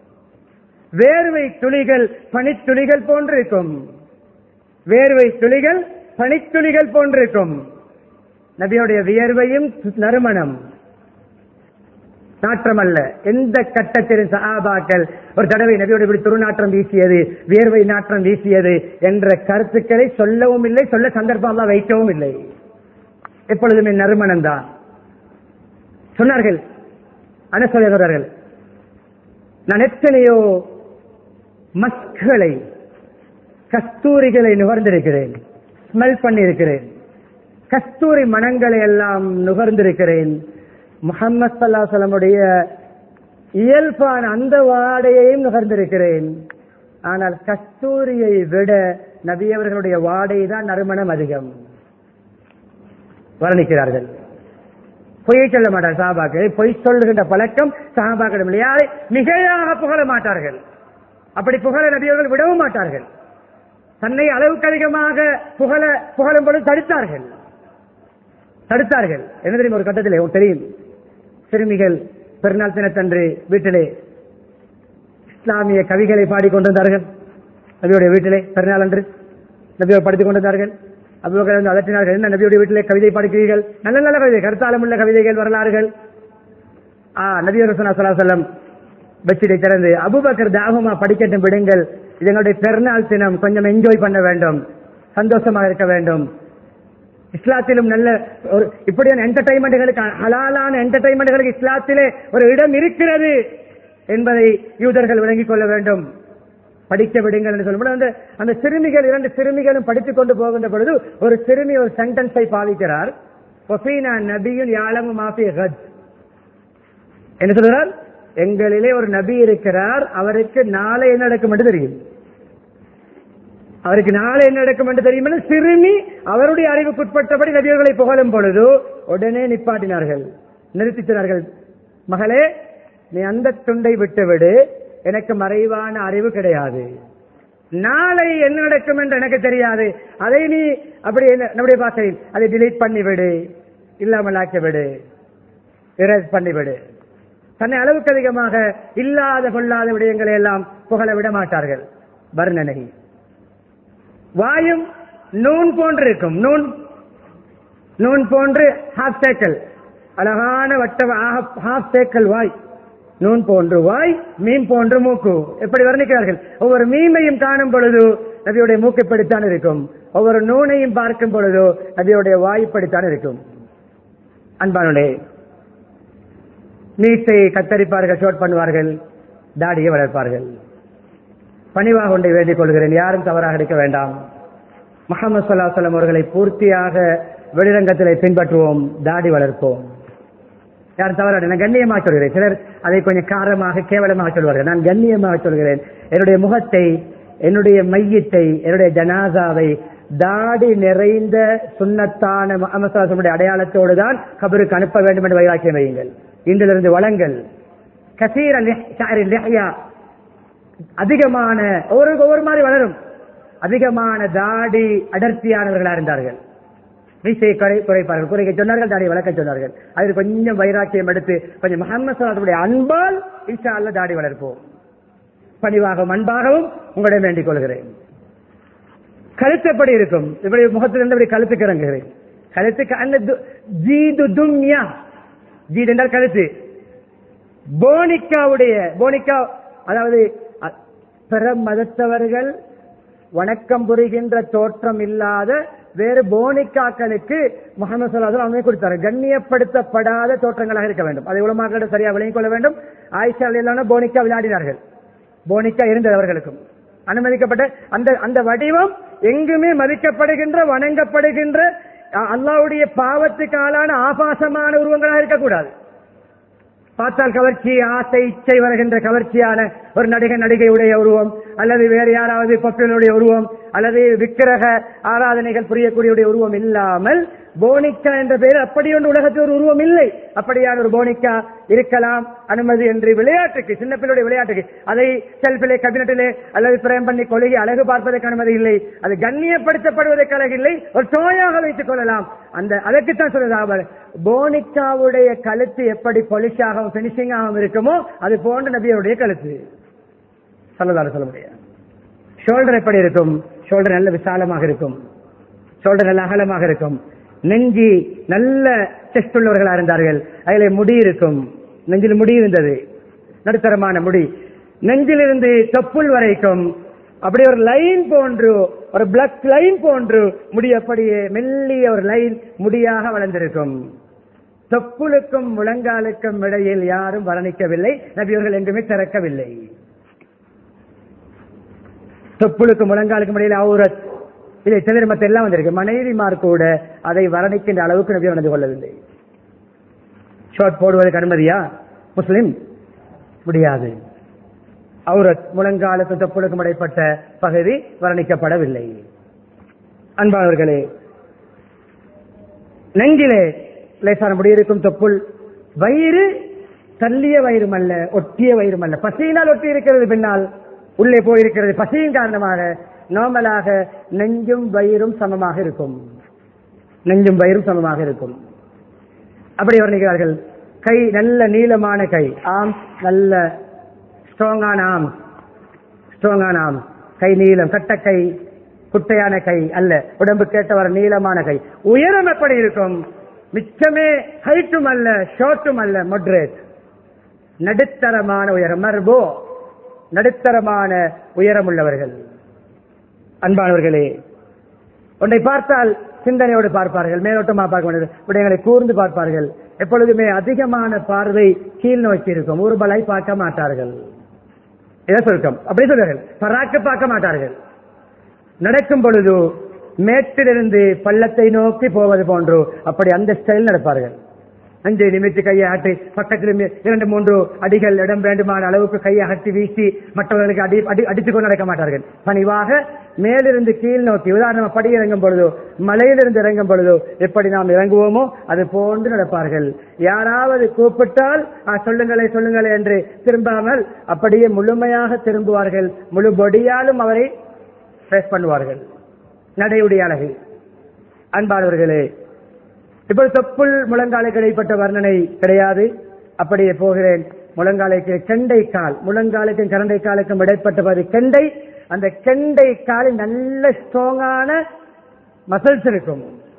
வேர்வை துளிகள் பனித்துளிகள் போன்றிருக்கும் வேர்வை துளிகள் பனித்துளிகள் போன்றிருக்கும் நபியுடைய வியர்வையும் நறுமணம் நாற்றம் அல்ல எந்த கட்டத்திலும் சஹாபாக்கள் ஒரு தடவை நபியோட இப்படி துருநாற்றம் வீசியது வியர்வை நாற்றம் வீசியது என்ற கருத்துக்களை சொல்லவும் இல்லை சொல்ல சந்தர்ப்பம் அல்லாஹ் வைக்கவும் இல்லை எப்பொழுதுமே நறுமணம் தான் சொன்னார்கள் அனுசரிகிறார்கள் நான் எத்தனையோ மஸ்களை கஸ்தூரிகளை நுகர்ந்திருக்கிறேன் ஸ்மெல் பண்ணியிருக்கிறேன் கஸ்தூரி மனங்களை எல்லாம் நுகர்ந்திருக்கிறேன் முகமது சல்லாசலமுடைய இயல்பான அந்த வாடையையும் நுகர்ந்திருக்கிறேன் ஆனால் கஸ்தூரியை விட நபியவர்களுடைய வாடை தான் நறுமணம் அதிகம் வர்ணிக்கிறார்கள் பொய் சொல்ல மாட்டார் சாபாக்கள் பொய் சொல்லுகின்ற பழக்கம் சாபாக்களிடம் இல்லை. யாரை மிகையாக புகழ மாட்டார்கள் அப்படி புகழ நபியவர்கள் விடவும் மாட்டார்கள் தன்னை அளவுக்கு அதிகமாக புகழ புகழும் பொழுது தடுத்தார்கள் தடுத்தார்கள் என்ன தெரியும் ஒரு கட்டத்தில் உங்களுக்கு தெரியும் சிறுமிகள் பெருநாள் தினத்தன்று வீட்டிலே இஸ்லாமிய கவிகளை பாடிக்கொண்டிருந்தார்கள் நபியுடைய வீட்டிலே பெருநாள் அன்று நபியோர் படித்துக் கொண்டிருந்தார்கள் அபுபக்கர் வந்து அதட்டினார்கள் என்ன நபியுடைய வீட்டிலே கவிதை பாடிக்கிறீர்கள் நல்ல நல்ல கவிதை கருத்தாளம் உள்ள கவிதைகள் வரலாறுகள் ஆ நபியர் செல்லம் பெட்ஷீட்டை திறந்து அபுபக்கர் தாகமா படிக்கட்டும் விடுங்கள் இது எங்களுடைய பெருநாள் தினம் கொஞ்சம் என்ஜாய் பண்ண வேண்டும் சந்தோஷமாக இருக்க வேண்டும் இஸ்லாத்திலும் நல்ல ஒரு இப்படியான என்டர்டைன்மெண்ட்களுக்கு ஹலாலான என்டர்டைன்மெண்ட்களுக்கு இஸ்லாத்திலே ஒரு இடம் இருக்கிறது என்பதை யூதர்கள் விளங்கிக் கொள்ள வேண்டும் படிக்க விடுங்கள் என்று சொல்லும்போது அந்த அந்த சிறுமிகள் இரண்டு சிறுமிகளும் படித்துக் கொண்டு போகின்ற பொழுது ஒரு சிறுமி ஒரு சென்டென்ஸை பாவிக்கிறார் ஒஃபீனா நபியும் யாழமு மாஃபி கத் என்ன சொல்றார் எங்களிலே ஒரு நபி இருக்கிறார் அவருக்கு நாளை என்ன நடக்கும் என்று தெரியும் அவருக்கு நாளை என்ன நடக்கும் என்று தெரியும் என சிறுமி அவருடைய அறிவுக்குட்பட்டபடி நபியர்களை புகழும் பொழுது உடனே நிப்பாட்டினார்கள் நிறுத்தினார்கள் மகளே நீ அந்த துண்டை விட்டுவிடு எனக்கு மறைவான அறிவு கிடையாது நாளை என்ன நடக்கும் என்று எனக்கு தெரியாது அதை நீ அப்படி என்ன- நம்முடைய பாஷையில் அதை delete பண்ணி விடு இல்லாமல் ஆக்கி விடு erase பண்ணி விடு தன்னை அளவுக்கு அதிகமாக இல்லாத கொள்ளாத விடயங்களை எல்லாம் புகழ விட மாட்டார்கள் வர்ணனை வாயும் நூன் போன்று இருக்கும் நூன் நூன் போன்று ஹாஃப் சேக்கல் அழகான வட்ட ஹாஃப் சேக்கல் வாய் நூன் போன்று வாய் மீன் போன்று மூக்கு எப்படி வர்ணிக்கிறார்கள் ஒவ்வொரு மீமையும் காணும் பொழுது நபியுடைய மூக்கு இப்படித்தான் இருக்கும் ஒவ்வொரு நூனையும் பார்க்கும் பொழுது நபியுடைய வாய் இப்படித்தான் இருக்கும் அன்பானுடைய மீசை கத்தரிப்பார்கள் ஷோட் பண்ணுவார்கள் தாடியை வளர்ப்பார்கள் பணிவாக ஒன்றை வேண்டிக் கொள்கிறேன் யாரும் தவறாக எடுக்க வேண்டாம் முகமது சல்லாஹலம் அவர்களை பூர்த்தியாக வெளிரங்கத்திலே பின்பற்றுவோம் தாடி வளர்ப்போம் யாரும் தவறாக நான் கண்ணியமாக சொல்கிறேன் சிலர் அதை கொஞ்சம் காரமாக கேவலமாக சொல்வார்கள் நான் கண்ணியமாக சொல்கிறேன் என்னுடைய முகத்தை என்னுடைய மையத்தை என்னுடைய ஜனாசாவை தாடி நிறைந்த சுண்ணத்தான முகமது சல்லாஹனுடைய அடையாளத்தோடு தான் கபருக்கு அனுப்ப வேண்டும் என்று வைராக்கியம் வையுங்கள் இன்றிலிருந்து வளங்கள் கசீர லிஹ்யா அதிகமான ஒவ்வொரு ஒவ்வொரு மாதிரி வளரும் அதிகமான தாடி அடர்த்தியானவர்களா இருந்தார்கள் மீசையை குறை குறைப்பார்கள் குறைக்க சொன்னார்கள் தாடி வளர்க்க சொன்னார்கள் அதில் கொஞ்சம் வைராக்கியம் எடுத்து கொஞ்சம் முகமது சலாத்துடைய அன்பால் இன்ஷா அல்ல தாடி வளர்ப்போம் பணிவாகவும் அன்பாகவும் உங்களிடம் வேண்டிக் கொள்கிறேன் கழுத்து எப்படி இருக்கும் இப்படி முகத்திலிருந்து இப்படி கழுத்துக்கு இறங்குகிறேன் கழுத்துக்கு அந்த து- ஜீது துன்யா ஜீத் என்றால் கழுத்து போனிக்காவுடைய போனிக்கா அதாவது அ- பிற மதத்தவர்கள் வணக்கம் புரிகின்ற தோற்றம் இல்லாத வேறு போனிக்காக்களுக்கு முகமது சொல்லாத அவங்க கொடுத்தாரு கண்ணியப்படுத்தப்படாத தோற்றங்களாக இருக்க வேண்டும் அதை உலமாக்களிடம் சரியா விளங்கிக் கொள்ள வேண்டும் ஆயிஷா இல்லாம போனிக்கா விளையாடினார்கள் போனிக்கா இருந்தது அவர்களுக்கும் அனுமதிக்கப்பட்ட அந்த அந்த வடிவம் எங்குமே மதிக்கப்படுகின்ற வணங்கப்படுகின்ற அ- அல்லாஹ்வுடைய பாவத்துக்கு ஆளான ஆபாசமான உருவங்களாக இருக்கக்கூடாது பார்த்தால் கவர்ச்சி ஆசை இச்சை வருகின்ற கவர்ச்சியான ஒரு நடிகை நடிகையுடைய உருவம் அல்லது வேறு யாராவது பப்பினுடைய உருவம் அல்லது விக்கிரக ஆராதனைகள் புரியக்கூடிய உருவம் இல்லாமல் போனிக்கா என்ற பெயர் அப்படி ஒன்று உலகத்தில் ஒரு உருவம் இல்லை அப்படியான ஒரு போனிக்கா இருக்கலாம் அனுமதி என்று விளையாட்டுக்கு சின்ன பிள்ளையுடைய விளையாட்டுக்கு அதை செல்பிலே கபினட்டிலே அல்லது பிரேம் பண்ணி கொழுகி அழகு பார்ப்பதற்கு அனுமதி இல்லை அது கண்ணியப்படுத்தப்படுவதற்கு அழகு இல்லை ஒரு தோயாக வைத்துக் கொள்ளலாம் அந்த அதற்குத்தான் சொல்றது அவர் போனிக்காவுடைய கழுத்து எப்படி பொலிஷாகவும் பினிஷிங்காகவும் இருக்குமோ அது போன்ற நபியுடைய கழுத்து சொல்லதாரு சொல்ல முடியாது ஷோல்டர் எப்படி இருக்கும் ஷோல்டர் நல்ல விசாலமாக இருக்கும் ஷோல்டர் நல்ல அகலமாக இருக்கும் நெஞ்சி நல்ல செஸ்ட் உள்ளவர்களா இருந்தார்கள் அதிலே முடி இருக்கும் நெஞ்சில் முடி இருந்தது நடுத்தரமான முடி நெஞ்சிலிருந்து தொப்புள் வரைக்கும் அப்படியே ஒரு லைன் போன்று ஒரு பிளக் லைன் போன்று முடி அப்படியே மெல்லிய ஒரு லைன் முடியாக வளர்ந்திருக்கும் தொப்புளுக்கும் முழங்காலுக்கும் இடையில் யாரும் வர்ணிக்கவில்லை நபியவர்கள் எங்குமே திறக்கவில்லை தொப்புளுக்கும் முழங்காலுக்கும் இடையில் அவுரத் இதை தவிர மத்த எல்லாம் வந்திருக்கு மனைவிமார் கூட அதை வர்ணிக்கின்ற அளவுக்கு நபி நடந்து கொள்ளவில்லை ஷார்ட் போடுவதற்கு அனுமதியா முஸ்லிம் முடியாது அவுரத் முழங்காலுக்கும் தொப்புளுக்கும் இடைப்பட்ட பகுதி வர்ணிக்கப்படவில்லை அன்பானவர்களே நெஞ்சிலே லேசான முடியிருக்கும் தொப்புள் வயிறு தள்ளிய வயிறும் அல்ல ஒட்டிய வயிறும் அல்ல பசியினால் ஒட்டி இருக்கிறது பின்னால் உள்ளே போயிருக்கிறது பசியின் காரணமாக நார்மலாக நெஞ்சும் வயிறும் சமமாக இருக்கும் நெஞ்சும் வயிறும் சமமாக இருக்கும் அப்படி வர்ணிக்கிறார்கள் கை நல்ல நீளமான கை ஆம் நல்ல ஸ்ட்ராங்கான ஆம் ஸ்ட்ராங்கான ஆம் கை நீளம் கட்ட கை குட்டையான கை அல்ல உடம்பு கேட்டவர் நீளமான கை உயரம் எப்படி இருக்கும் மிச்சமே ஹைட்டும் அல்ல ஷார்ட்டும் அல்ல மொட்ரேட் நடுத்தரமான உயரம் மர்போ நடுத்தரமான உயரம் உள்ளவர்கள் அன்பானவர்களே ஒன்றை பார்த்தால் சிந்தனையோடு பார்ப்பார்கள் மேலோட்டமா பார்க்க வேண்டியது விடயங்களை கூர்ந்து பார்ப்பார்கள் எப்பொழுதுமே அதிகமான பார்வை கீழ் நோக்கி இருக்கும் ஊர்பலை பார்க்க மாட்டார்கள் இதை சுருக்கம் அப்படி சொல்றார்கள் பராக்கு பார்க்க மாட்டார்கள் நடக்கும் பொழுது மேட்டிலிருந்து பள்ளத்தை நோக்கி போவது போன்று அப்படி அந்த ஸ்டைல் நடப்பார்கள் நெஞ்சை நிமித்து கையை ஆட்டி பக்கத்தில் இருந்து இரண்டு மூன்று அடிகள் இடம் வேண்டுமான அளவுக்கு கையை அகட்டி வீசி மற்றவர்களுக்கு அடி அடி அடித்துக் கொண்டு நடக்க மாட்டார்கள் பணிவாக மேலிருந்து கீழ் நோக்கி உதாரணமா படி இறங்கும் பொழுதோ மலையிலிருந்து இறங்கும் பொழுதோ எப்படி நாம் இறங்குவோமோ அது போன்று நடப்பார்கள் யாராவது கூப்பிட்டால் "ஆ, சொல்லுங்களே சொல்லுங்களே என்று திரும்பாமல் அப்படியே முழுமையாக திரும்புவார்கள் முழு பொடியாலும் அவரை ஃபேஸ் பண்ணுவார்கள் நடையுடைய அழகு அன்பானவர்களே இப்போது தொப்புள் முழங்காலுக்கு இடைப்பட்ட வர்ணனை கிடையாது அப்படியே போகிறேன் முழங்காலுக்கு கெண்டை கால் முழங்காலுக்கும் கரண்டை காலுக்கும் இடைப்பட்டது கெண்டை அந்த கெண்டை காலில் நல்ல ஸ்ட்ராங்கான மசில்ஸ் இருக்கும்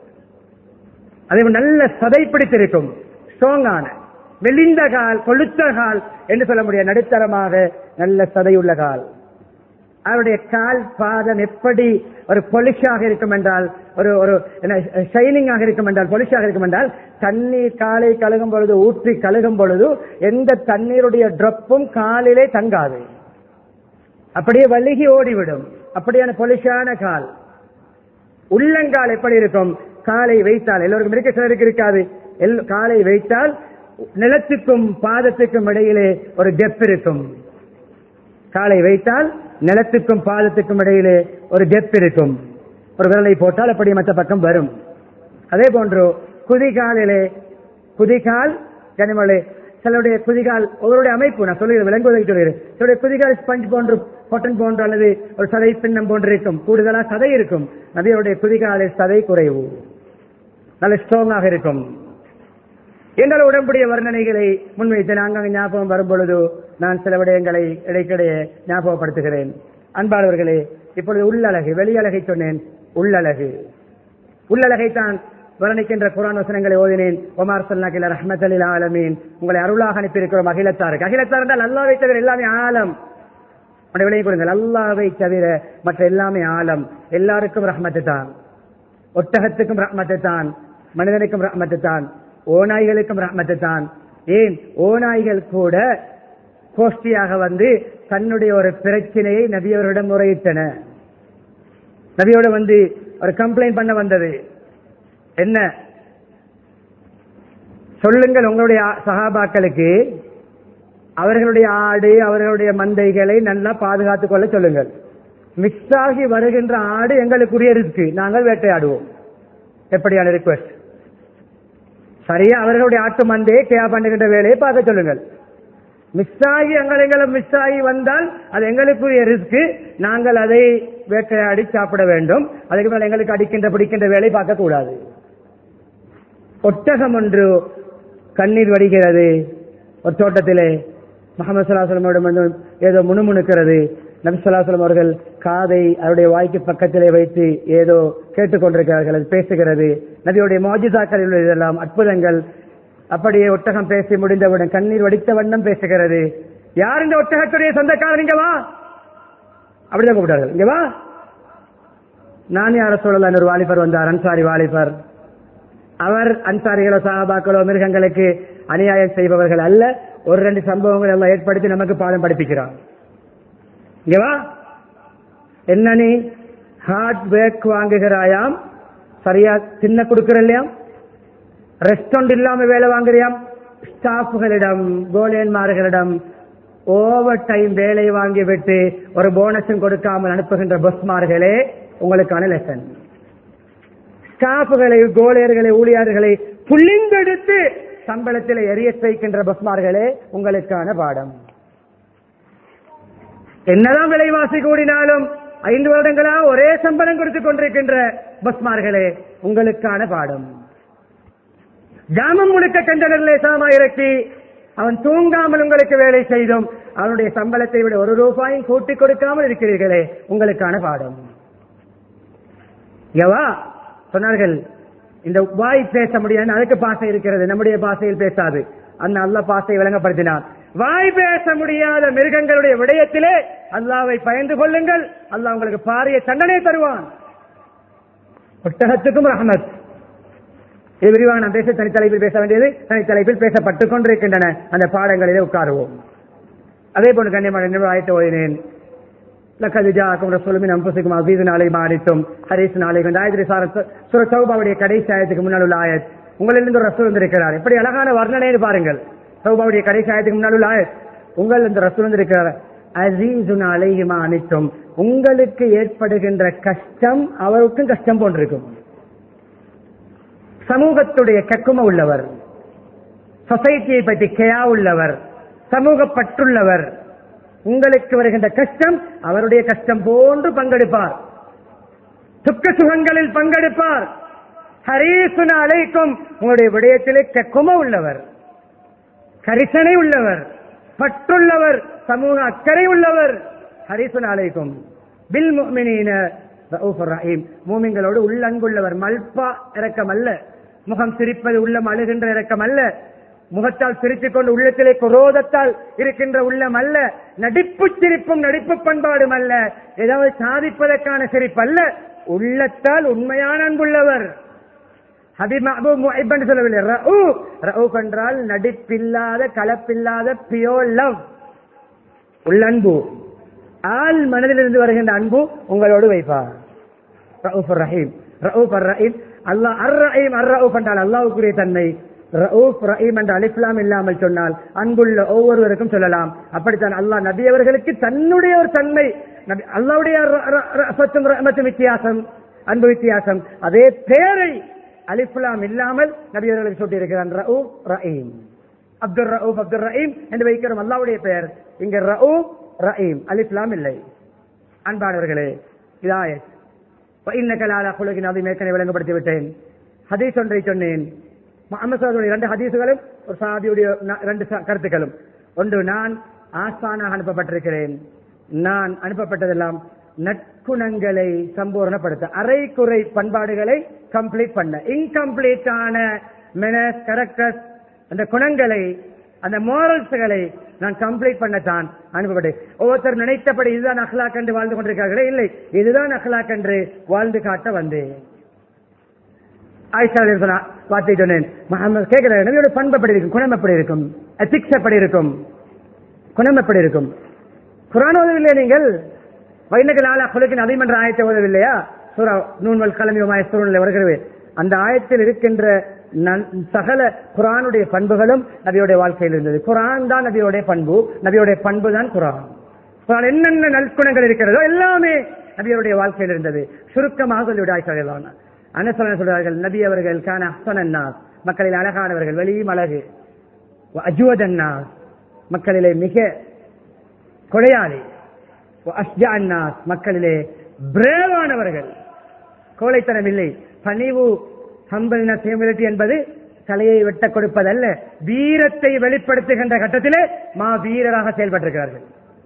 அதே போல் நல்ல சதை பிடித்திருக்கும் ஸ்ட்ராங்கான மெலிந்த கால் கொளுத்த கால் என்று சொல்ல முடியாது நடுத்தரமாக நல்ல சதையுள்ள கால் அவருடைய கால் பாதம் எப்படி ஒரு பொலிஷாக இருக்கும் என்றால் ஒரு ஒரு ஷைனிங்காக இருக்கும் என்றால் பொலிஷாக இருக்கும் என்றால் தண்ணீர் காலை கழுகும் பொழுது ஊற்றி கழுகும் பொழுது எந்த தண்ணீருடைய ட்ரப்பும் காலிலே தங்காது அப்படியே வழுகி ஓடிவிடும் அப்படியான பொலிஷான கால் உள்ளங்கால் எப்படி இருக்கும் காலை வைத்தால் எல்லோருக்கும் இருக்க சிலருக்கு இருக்காது எல்- காலை வைத்தால் நிலத்துக்கும் பாதத்துக்கும் இடையிலே ஒரு கெப் இருக்கும் காலை வைத்தால் நிலத்துக்கும் பாதத்துக்கும் இடையிலே ஒரு கெப் இருக்கும் ஒரு விரலை போட்டால் அப்படி மற்ற பக்கம் வரும் அதே போன்று குதிகாலிலே குதிகால் கனிமலை சிலருடைய குதிகால் ஒருவருடைய அமைப்பு நான் சொல்லுகிறேன் விளங்குவதற்கு சொல்கிறேன் சிலருடைய குதிகால் ஸ்பஞ்ச் போன்று பொட்டன் போன்று அல்லது ஒரு சதை பின்னம் போன்று இருக்கும் கூடுதலா சதை இருக்கும் நபியருடைய குதிகாலில் சதை குறைவு நல்ல ஸ்ட்ராங்காக இருக்கும் எங்கள் உடம்புடைய வர்ணனைகளை முன்வைத்து நாங்கள் ஞாபகம் வரும் பொழுது நான் சில விடயங்களை இடைக்கிடையே ஞாபகப்படுத்துகிறேன் அன்பாளர்களே இப்பொழுது உள்ளழகு வெளியழகை சொன்னேன் உள்ளழகு உள்ளழகை தான் வர்ணிக்கின்ற குரான் வசனங்களை ஓதினேன் ஒமார் சல்லாக்கில ரஹ்மத் ஆலமீன் உங்களை அருளாக அனுப்பியிருக்கிறோம் அகிலத்தாருக்கு அகிலத்தார் என்றால் அல்லாவை தவிர எல்லாமே ஆலம் உடைய விலையை கொடுங்கள் அல்லாவை தவிர மற்ற எல்லாமே ஆலம் எல்லாருக்கும் ரஹ்மத்து தான் ஒட்டகத்துக்கும் ரஹ்மத்து தான் மனிதனுக்கும் ரஹ்மத்து தான் ஓநாய்களுக்கும் ரஹ்மத்து தான் ஏன் ஓநாய்கள் கூட கோஷ்டியாக வந்து தன்னுடைய ஒரு பிரச்சனையை நபியவரிடம் முறையிட்டன நபியோட வந்து ஒரு கம்ப்ளைண்ட் பண்ண வந்தது என்ன சொல்லுங்கள் உங்களுடைய ஆ- சகாபாக்களுக்கு அவர்களுடைய ஆடு அவர்களுடைய மந்தைகளை நல்லா பாதுகாத்துக் கொள்ள சொல்லுங்கள் மிக்ஸ் ஆகி வருகின்ற ஆடு எங்களுக்குரிய இருக்கு நாங்கள் வேட்டையாடுவோம் எப்படியான ரிக்வெஸ்ட் சரியா அவர்களுடைய ஆட்டு மந்தையை கேயா பண்ணுகின்ற வேலையை பார்க்க சொல்லுங்கள் மிஸ் ஆகி எங்கள் எங்களை மிஸ் ஆகி வந்தால் அது எங்களுக்குரிய ரிஸ்க் நாங்கள் அதை வேட்டையாடி சாப்பிட வேண்டும் அதுக்கு மேல எங்களுக்கு அடிக்கின்ற பிடிக்கின்ற வேலை பார்க்க கூடாது ஒட்டகம் ஒன்று கண்ணீர் வடிகிறது ஒரு தோட்டத்திலே முகமது சலாஹலமிடம் வந்து ஏதோ முணுமுணுக்கிறது நபி சொல்லாசலம் அவர்கள் காதை அவருடைய வாய்க்கு பக்கத்திலே வைத்து ஏதோ கேட்டுக்கொண்டிருக்கிறார்கள் அது பேசுகிறது நபியுடைய மோஜிதாக்களில் உள்ள இதெல்லாம் அற்புதங்கள் அப்படியே ஒட்டகம் பேசி முடிந்தவுடன் கண்ணீர் வடித்த வண்ணம் பேசுகிறது யார் இந்த ஒட்டகத்துடைய சொந்தக்காரர் இங்க வா அப்படிதான் கூப்பிட்டார்கள் இங்க வா நான் யார சொல்லலாம் ஒரு வாலிபர் வந்தார் அன்சாரி வாலிபர் அவர் அன்சாரிகளோ சஹாபாக்களோ மிருகங்களுக்கு அநியாயம் செய்பவர்கள் அல்ல ஒரு ரெண்டு சம்பவங்கள் எல்லாம் ஏற்படுத்தி நமக்கு பாடம் படிப்பிக்கிறார் இங்க வா என்ன நீ ஹார்ட் பேக் வாங்குகிறாயாம் சரியா தின்ன கொடுக்கிற இல்லையாம் ரெஸ்டாரண்ட் இல்லாம வேலை வாங்குறியாம் ஸ்டாஃப்களிடம் கோலியன்மார்களிடம் ஓவர் டைம் வேலை வாங்கி விட்டு ஒரு போனஸும் கொடுக்காமல் அனுப்புகின்ற பஸ்மார்களே உங்களுக்கான லெசன் ஸ்டாஃப்களை கோலியர்களை ஊழியர்களை புள்ளிங்கெடுத்து சம்பளத்தில் எரிய வைக்கின்ற பஸ்மார்களே உங்களுக்கான பாடம் என்னதான் விலைவாசி கூடினாலும் ஐந்து வருடங்களா ஒரே சம்பளம் கொடுத்துக் கொண்டிருக்கின்ற பஸ்மார்களே உங்களுக்கான பாடம் ஜாமம் முழுக்க கண்டனர்களை சாமா இறக்கி அவன் தூங்காமல் உங்களுக்கு வேலை செய்தும் அவனுடைய சம்பளத்தை விட ஒரு ரூபாயும் கூட்டிக் கொடுக்காமல் இருக்கிறீர்களே உங்களுக்கான பாடம் எவா சொன்னார்கள் இந்த வாய் பேச முடியாது அதுக்கு பாசை இருக்கிறது நம்முடைய பாசையில் பேசாது அந்த அல்ல பாசை விளங்கப்படுத்தினார் வாய் பேச முடியாத மிருகங்களுடைய விடயத்திலே அல்லாவை பயந்து கொள்ளுங்கள் அல்லாஹ் உங்களுக்கு பாரிய தண்டனை தருவான் ஒட்டகத்துக்கும் ரஹமத் இது விரிவாக நாம் பேச தனித்தலைப்பில் பேச வேண்டியது தனித்தலைப்பில் பேசப்பட்டுக் கொண்டிருக்கின்றன அந்த பாடங்களிலே உட்காருவோம் அதே போன்று கண்ணியமான நினைவு ஆயத்தை ஓதினேன் லக்கது ஜாக்கும் ரசூலுமின் அம்புசிக்கும் அசீது நாளை மாறித்தும் ஹரீஸ் நாளை கொண்டு ஆயத்திரி சார சுர சௌபாவுடைய கடைசி ஆயத்துக்கு முன்னால் உள்ள ஆயத் உங்களிலிருந்து ஒரு ரசூல் வந்திருக்கிறார் எப்படி அழகான வர்ணனைன்னு பாருங்கள் சௌபாவுடைய கடைசி ஆயத்துக்கு முன்னால் உள்ள ஆயத் உங்கள் இந்த ரசூல் வந்திருக்கிறார் அசீசுன் அலைஹிமா அனைத்தும் உங்களுக்கு ஏற்படுகின்ற கஷ்டம் அவருக்கும் கஷ்டம் போன்றிருக்கும் சமூகத்துடைய கக்கும உள்ளவர் சொசைட்டியை பற்றி கெயா உள்ளவர் சமூக பற்றுள்ளவர் உங்களுக்கு வருகின்ற கஷ்டம் அவருடைய கஷ்டம் போன்று பங்கெடுப்பார் துக்க சுகங்களில் பங்கெடுப்பார் ஹரீசுன அலைக்கும் உங்களுடைய விடயத்திலே கக்கும உள்ளவர் கரிசனை உள்ளவர் பற்றுள்ளவர் சமூக அக்கறை உள்ளவர் ஹரிசுன அலைக்கும் பில் முஃமினீன ரഊഫுர் ரஹீம் மூமின்களோடு உள்ளன்புள்ளவர் மல்பா இரக்கம் அல்ல முகம் சிரிப்பது உள்ளம் அழுகின்ற இரக்கம் அல்ல முகத்தால் சிரித்துக் கொண்டு உள்ளத்திலே குரோதத்தால் இருக்கின்ற உள்ளம் அல்ல நடிப்பு சிரிப்பும் நடிப்பு பண்பாடும் அல்ல ஏதாவது சாதிப்பதற்கான சிரிப்பு அல்ல உள்ளத்தால் உண்மையான அன்புள்ளவர் ஹபீப் மஹபூப் முஹிப் என்று சொல்லவில்லை ரഊப் ரഊப் என்றால் நடிப்பில்லாத கலப்பில்லாத பியோர் லவ் உள்ளன்பு ஆள் மனதிலிருந்து வருகின்ற அன்பு உங்களோடு வைப்பார் ரഊப் ரஹீம் ரഊப் ரஹீம் அல்லாஹ் அர் ரஹீம் அர் ரഊப் என்றால் அல்லாஹ்வுக்குரிய தன்மை ரഊப் ரஹீம் என்ற அலிஃப்லாம் இல்லாமல் சொன்னால் அன்புள்ள ஒவ்வொருவருக்கும் சொல்லலாம் அப்படித்தான் அல்லாஹ் நபி அவர்களுக்கு தன்னுடைய ஒரு தன்மை நபி அல்லாவுடைய ரஃபத்தும் ரஹ்மத்தும் வித்தியாசம் அன்பு வித்தியாசம் அதே பேரை அலிஃப்லாம் இல்லாமல் நபி அவர்களுக்கு சொல்லி இருக்கிறான் ரഊப் ரஹீம் அப்துல் ரഊப் அப்துல் ரஹீம் என்று வைக்கிறோம் அல்லாவுடைய பெயர் இங்க ரഊப் ரஹீம் அலிஃப்லாம் இல்லை அன்பானவர்களே இதாயத் இன்னக்கலாலா குலகின் அதை மேற்கனவே விளங்கப்படுத்தி விட்டேன் ஹதீஸ் ஒன்றை சொன்னேன் முகமது சாதுடைய இரண்டு ஹதீசுகளும் ஒரு சாதியுடைய ந- இரண்டு ச- கருத்துக்களும் ஒன்று நான் ஆசானாக அனுப்பப்பட்டிருக்கிறேன் நான் அனுப்பப்பட்டதெல்லாம் நற்குணங்களை சம்பூரணப்படுத்த அரை குறை பண்பாடுகளை கம்ப்ளீட் பண்ண இன்கம்ப்ளீட்டான மெனஸ் கரெக்டஸ் அந்த குணங்களை அந்த மோரல்ஸ்களை நான் கம்ப்ளீட் பண்ணத்தான் அனுப்பப்பட்டேன் ஒவ்வொருத்தர் நினைத்தபடி இதுதான் அஹ்லாக் என்று வாழ்ந்து கொண்டிருக்கிறார்களே இல்லை இதுதான் அஹ்லாக் என்று வாழ்ந்து காட்ட வந்தேன் ஆயிஷா ரலியல்லாஹு அன்ஹா வார்த்தை சொன்னேன் முகமது கேட்கிறார் நபியோட பண்பு எப்படி இருக்கும் குணம் எப்படி இருக்கும் எத்திக்ஸ் எப்படி இருக்கும் குணம் எப்படி இருக்கும் குரான் ஓதவில்லையா நீங்கள் வைநக நாளா குலுக்கின் அதிமன்ற ஆயத்தை ஓதவில்லையா சூரா நூன்வல் கலமியமாய சூழ்நிலை வருகிறது அந்த ஆயத்தில் இருக்கின்ற நன்- சகல குரானுடைய பண்புகளும் நபியோடைய வாழ்க்கையில் இருந்தது குரான் தான் நபியோடைய பண்பு நபியோடைய பண்பு தான் குரான் குரான் என்னென்ன நற்குணங்கள் இருக்கிறதோ எல்லாமே நபியோடைய வாழ்க்கையில் இருந்தது சுருக்கமாக சொல்லிவிடாய் அனசலன் சொல்றார்கள் நபி அவர்கள் கான அஹ்சனன்னாஸ் மக்களில் அழகானவர்கள் வெளியும் அழகு அஜுவதன்னாஸ் மக்களிலே மிக கொடையாளி அஸ்ஜான்னாஸ் மக்களிலே பிரேவானவர்கள் கோழைத்தனம் இல்லை பணிவு ஹம்பல்னஸ் ஹியூமிலிட்டி என்பது தலையை வெட்ட கொடுப்பதல்ல வீரத்தை வெளிப்படுத்துகின்ற கட்டத்திலே மா வீரராக செயல்பட்டிருக்கிறார்கள்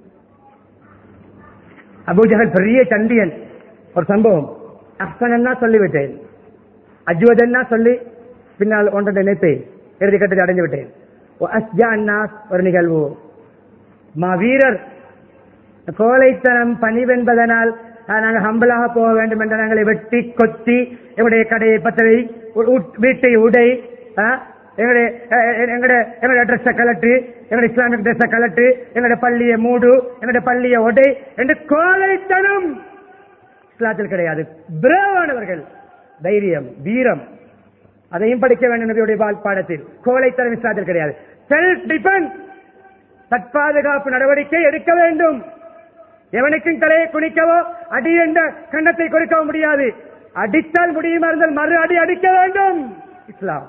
அபூஜகல் பெரிய சண்டியன் ஒரு சம்பவம் அஹ்சனா சொல்லிவிட்டேன் அஜ்வதன்னா சொல்லி பின்னால் ஒன்றை நினைத்தேன் இறுதி கட்டத்தை அடைந்து விட்டேன் அஸ்ஜா அன்னாஸ் ஒரு நிகழ்வு மா வீரர் கோழைத்தனம் பணிவென்பதனால் அஹ், நாங்கள் ஹம்பலாக போக வேண்டும் என்று நாங்களை வெட்டி கொத்தி எங்களுடைய கடையை பத்தலை வீட்டை உடை அஹ், எங்களுடைய அஹ், எங்களுடைய எங்களுடைய ட்ரெஸ்ஸை கலட்டு எங்களுடைய இஸ்லாமிக் ட்ரெஸ்ஸை கலட்டு எங்களுடைய பள்ளியை மூடு எங்களுடைய பள்ளியை உடை என்று கோழைத்தனம் இஸ்லாத்தில் கிடையாது பிரேவானவர்கள் தைரியம் வீரம் அதையும் படிக்க வேண்டும் நபியுடைய பால் பாடத்தில் கோழைத்தனம் இஸ்லாத்தில் கிடையாது செல்ஃப் டிஃபென்ஸ் தற்பாதுகாப்பு நடவடிக்கை எடுக்க வேண்டும் எவனுக்கும் தலையை குனிக்கவோ அடி என்ற கண்டத்தை கொடுக்கவும் முடியாது அடித்தால் முடியுமா இருந்தால் மறு அடி அடிக்க வேண்டும் இஸ்லாம்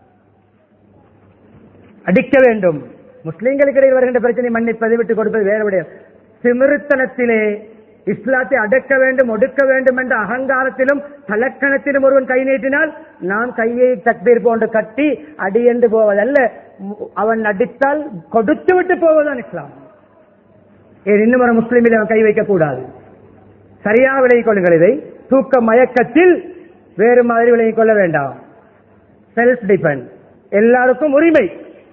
அடிக்க வேண்டும் முஸ்லிம்களுக்கு இடையில் வருகின்ற பிரச்சனை மன்னிப்பதை விட்டு கொடுப்பது வேற விடயம் சிமிருத்தனத்திலே இஸ்லாத்தை அடக்க வேண்டும் ஒடுக்க வேண்டும் என்ற அகங்காரத்திலும் தலக்கணத்திலும் ஒருவன் கை நீட்டினால் நாம் கையை தக்பீர் போன்று கட்டி அடி என்று போவதல்ல அவன் அடித்தால் கொடுத்து விட்டு போவதுதான் இஸ்லாம் ஏன் இன்னும் ஒரு முஸ்லிமில் அவன் கை வைக்க கூடாது சரியாக விலகிக் கொள்ளுங்கள் இதை தூக்க மயக்கத்தில் வேறு மாதிரி விலகிக் கொள்ள வேண்டாம் செல்ஃப் டிபெண்ட் எல்லாருக்கும் உரிமை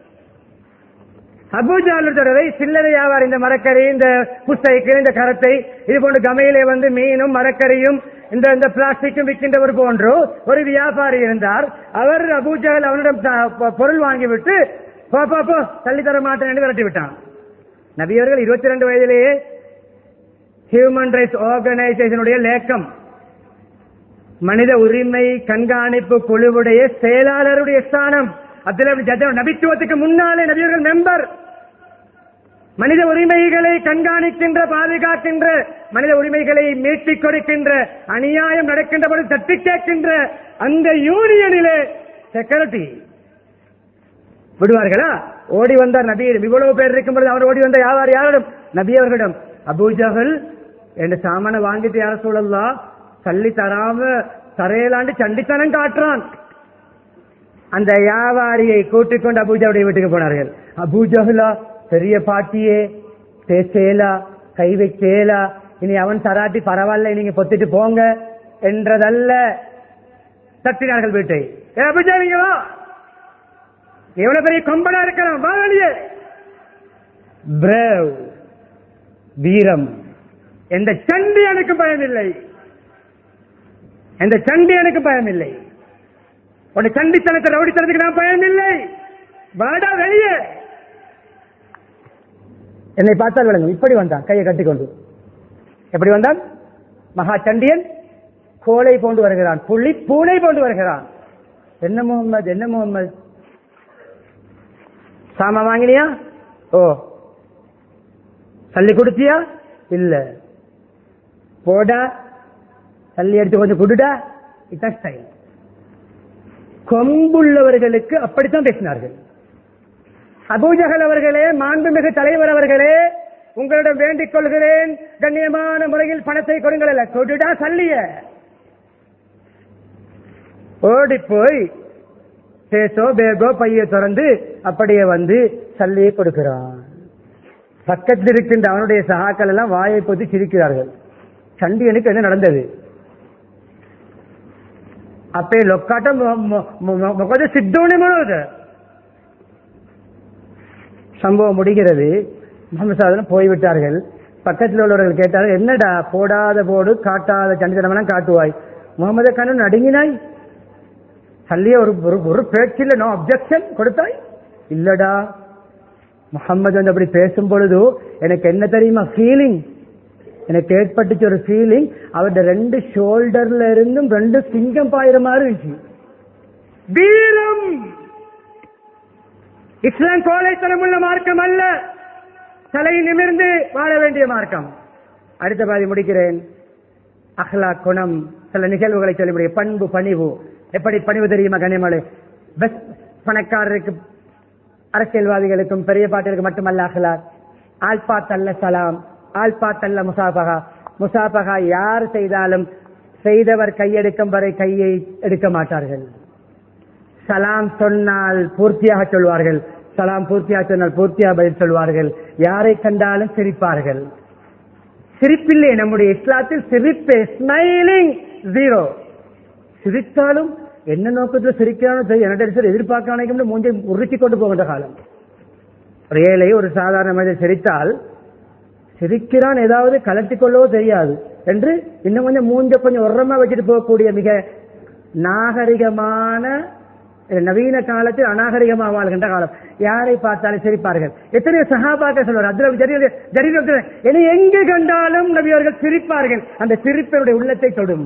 அபூஜாலு தடவை சில்லறை வியாபாரி இந்த மரக்கறி இந்த புஸ்தைக்கு இந்த கரத்தை இது போன்று கமையிலே வந்து மீனும் மரக்கறியும் இந்த இந்த பிளாஸ்டிக்கும் விற்கின்றவர் போன்று ஒரு வியாபாரி இருந்தார் அவர் அபூஜால் அவனிடம் த- பொ- பொருள் வாங்கிவிட்டு போ போ போ தள்ளி தர மாட்டேன் என்று விரட்டி விட்டான் நபியவர்கள் இருபத்தி ரெண்டு வயதிலேயே ஹியூமன் ரைட்ஸ் ஆர்கனைசேஷனுடைய லேக்கம் மனித உரிமை கண்காணிப்பு குழுவுடைய செயலாளருடைய ஸ்தானம் அப்துல் ஜஜர் நபித்துவத்துக்கு முன்னாலே நபியர்கள் மெம்பர் மனித உரிமைகளை கண்காணிக்கின்ற பாதுகாக்கின்ற மனித உரிமைகளை மீட்டிக் கொடுக்கின்ற அநியாயம் நடக்கின்ற பொழுது தட்டி கேட்கின்ற அந்த யூனியனிலே செக்யூரிட்டி விடுவார்களா ஓடி வந்தார் நபி இவ்வளவு பேர் இருக்கும் பொழுது அவர் ஓடி வந்த யார் யாரிடம் நபி அவர்களிடம் அபூஜகல் என்ற சாமான வாங்கிட்டு யார சூழல்லாம் தள்ளி தராம தரையலாண்டு சண்டித்தனம் காட்டுறான் அந்த வியாபாரியை கூட்டிக் கொண்டு அபூஜாவுடைய வீட்டுக்கு போனார்கள் அபூஜஹலா பெரிய பாட்டியே பேசேலா கை வைக்கேலா இனி அவன் தராட்டி பரவாயில்ல நீங்க பொத்திட்டு போங்க என்றதல்ல தட்டினார்கள் வீட்டை ஏ அபூஜா நீங்க வா எவ்வளவு பெரிய கொம்பனா இருக்கலாம் வா வெளியே பிரேவ் வீரம் எந்த சண்டி எனக்கு பயமில்லை எந்த சண்டி எனக்கு பயமில்லை உன்னை சண்டித்தனத்தை ரவுடித்தனத்துக்கு நான் பயமில்லை வாடா வெளியே என்னை பார்த்தால் விளங்கும் இப்படி வந்தான் கையை கட்டிக்கொண்டு எப்படி வந்தான் மகா சண்டியன் கோலை போண்டு வருகிறான் புள்ளி பூனை போண்டு வருகிறான் என்ன முகம்மது என்ன முகம்மது சாமா வாங்கினியா ஓ தள்ளி கொடுத்தியா இல்ல போடா தள்ளி எடுத்து கொஞ்சம் குடுடா இதான் ஸ்டைல் கொம்புள்ளவர்களுக்கு அப்படித்தான் பேசினார்கள் அபூஜகல் அவர்களே மாண்புமிகு தலைவர் அவர்களே உங்களிடம் வேண்டிக் கொள்கிறேன் கண்ணியமான முறையில் பணத்தை கொடுங்கள் அல்ல கொடுடா சல்லிய ஓடி போய் பேசோ பேகோ பைய திறந்து அப்படியே வந்து சல்லியை கொடுக்கிறான் பக்கத்தில் இருக்கின்ற அவனுடைய சகாக்கள் எல்லாம் வாயை பொத்தி சிரிக்கிறார்கள் சண்டியனுக்கு என்ன நடந்தது அப்பே லொக்காட்டம் මොකද සිද්ධ වුණේ මොනවද சம்பவம் முடிகிறது முகமது சாதனம் போய்விட்டார்கள் பக்கத்தில் உள்ளவர்கள் கேட்டார்கள் என்னடா போடாத போடு காட்டாத சண்டித்தனமெல்லாம் காட்டுவாய் முகமது கண்ணன் நடுங்கினாய் சல்லிய ஒரு ஒரு- ஒரு பேச்சில் நோ அப்செக்ஷன் கொடுத்தாய் இல்லடா முகம்மது வந்து அப்படி பேசும் பொழுது எனக்கு என்ன தெரியுமா ஃபீலிங் எனக்கு ஏற்பட்டுச்சு ஒரு ஃபீலிங் அவருடைய ரெண்டு ஷோல்டர்ல இருந்தும் ரெண்டு சிங்கம் பாயிர மாதிரி இருந்துச்சு வீரம் இஸ்லாம் கோழைத்தனம் உள்ள மார்க்கம் அல்ல தலை நிமிர்ந்து வாழ வேண்டிய மார்க்கம் அடுத்த பாதி முடிக்கிறேன் அஹ்லா குணம் சில நிகழ்வுகளை சொல்லி முடியும் பண்பு பணிவு எப்படி பணிவு தெரியுமா கனிமலை பெஸ் பணக்காரருக்கு அரசியல்வாதிகளுக்கும் பெரிய பாட்டிற்கு மட்டுமல்ல அஹ்லாக் ஆல்பா தல்ல சலாம் ஆல்பா தல்ல முசாபகா முசாபகா யார் செய்தாலும் செய்தவர் கையெடுக்கும் வரை கையை எடுக்க மாட்டார்கள் சலாம் சொன்னால் பூர்த்தியாக சொல்வார்கள் சலாம் பூர்த்தியாக சொன்னால் பூர்த்தியாக பதில் சொல்வார்கள் யாரை கண்டாலும் சிரிப்பார்கள் சிரிப்பில்லை நம்முடைய இஸ்லாத்தில் சிரிப்பு ஸ்மைலிங் ஜீரோ சிரித்தாலும் என்ன நோக்கத்தில் சிரிக்கிறானோ தெரியும் என்ன எதிர்பார்க்கானு மூஞ்சை உருக்கி கொண்டு போகின்ற காலம் ஒரு ஏழை ஒரு சாதாரண மனிதன் சிரித்தால் சிரிக்கிறான் ஏதாவது கலட்டி கொள்ளவோ தெரியாது என்று இன்னும் கொஞ்சம் மூஞ்ச கொஞ்சம் உரமா வச்சுட்டு போகக்கூடிய மிக நாகரிகமான நவீன காலத்தில் அநாகரிகமாக வாழ்கின்ற காலம் யாரை பார்த்தாலும் சிரிப்பார்கள் எத்தனையோ சகாபாக்க சொல்வார் அதுல ஜரீர் ஜரீர் என்னை எங்கு கண்டாலும் நபி அவர்கள் சிரிப்பார்கள் அந்த சிரிப்பனுடைய உள்ளத்தை தொடும்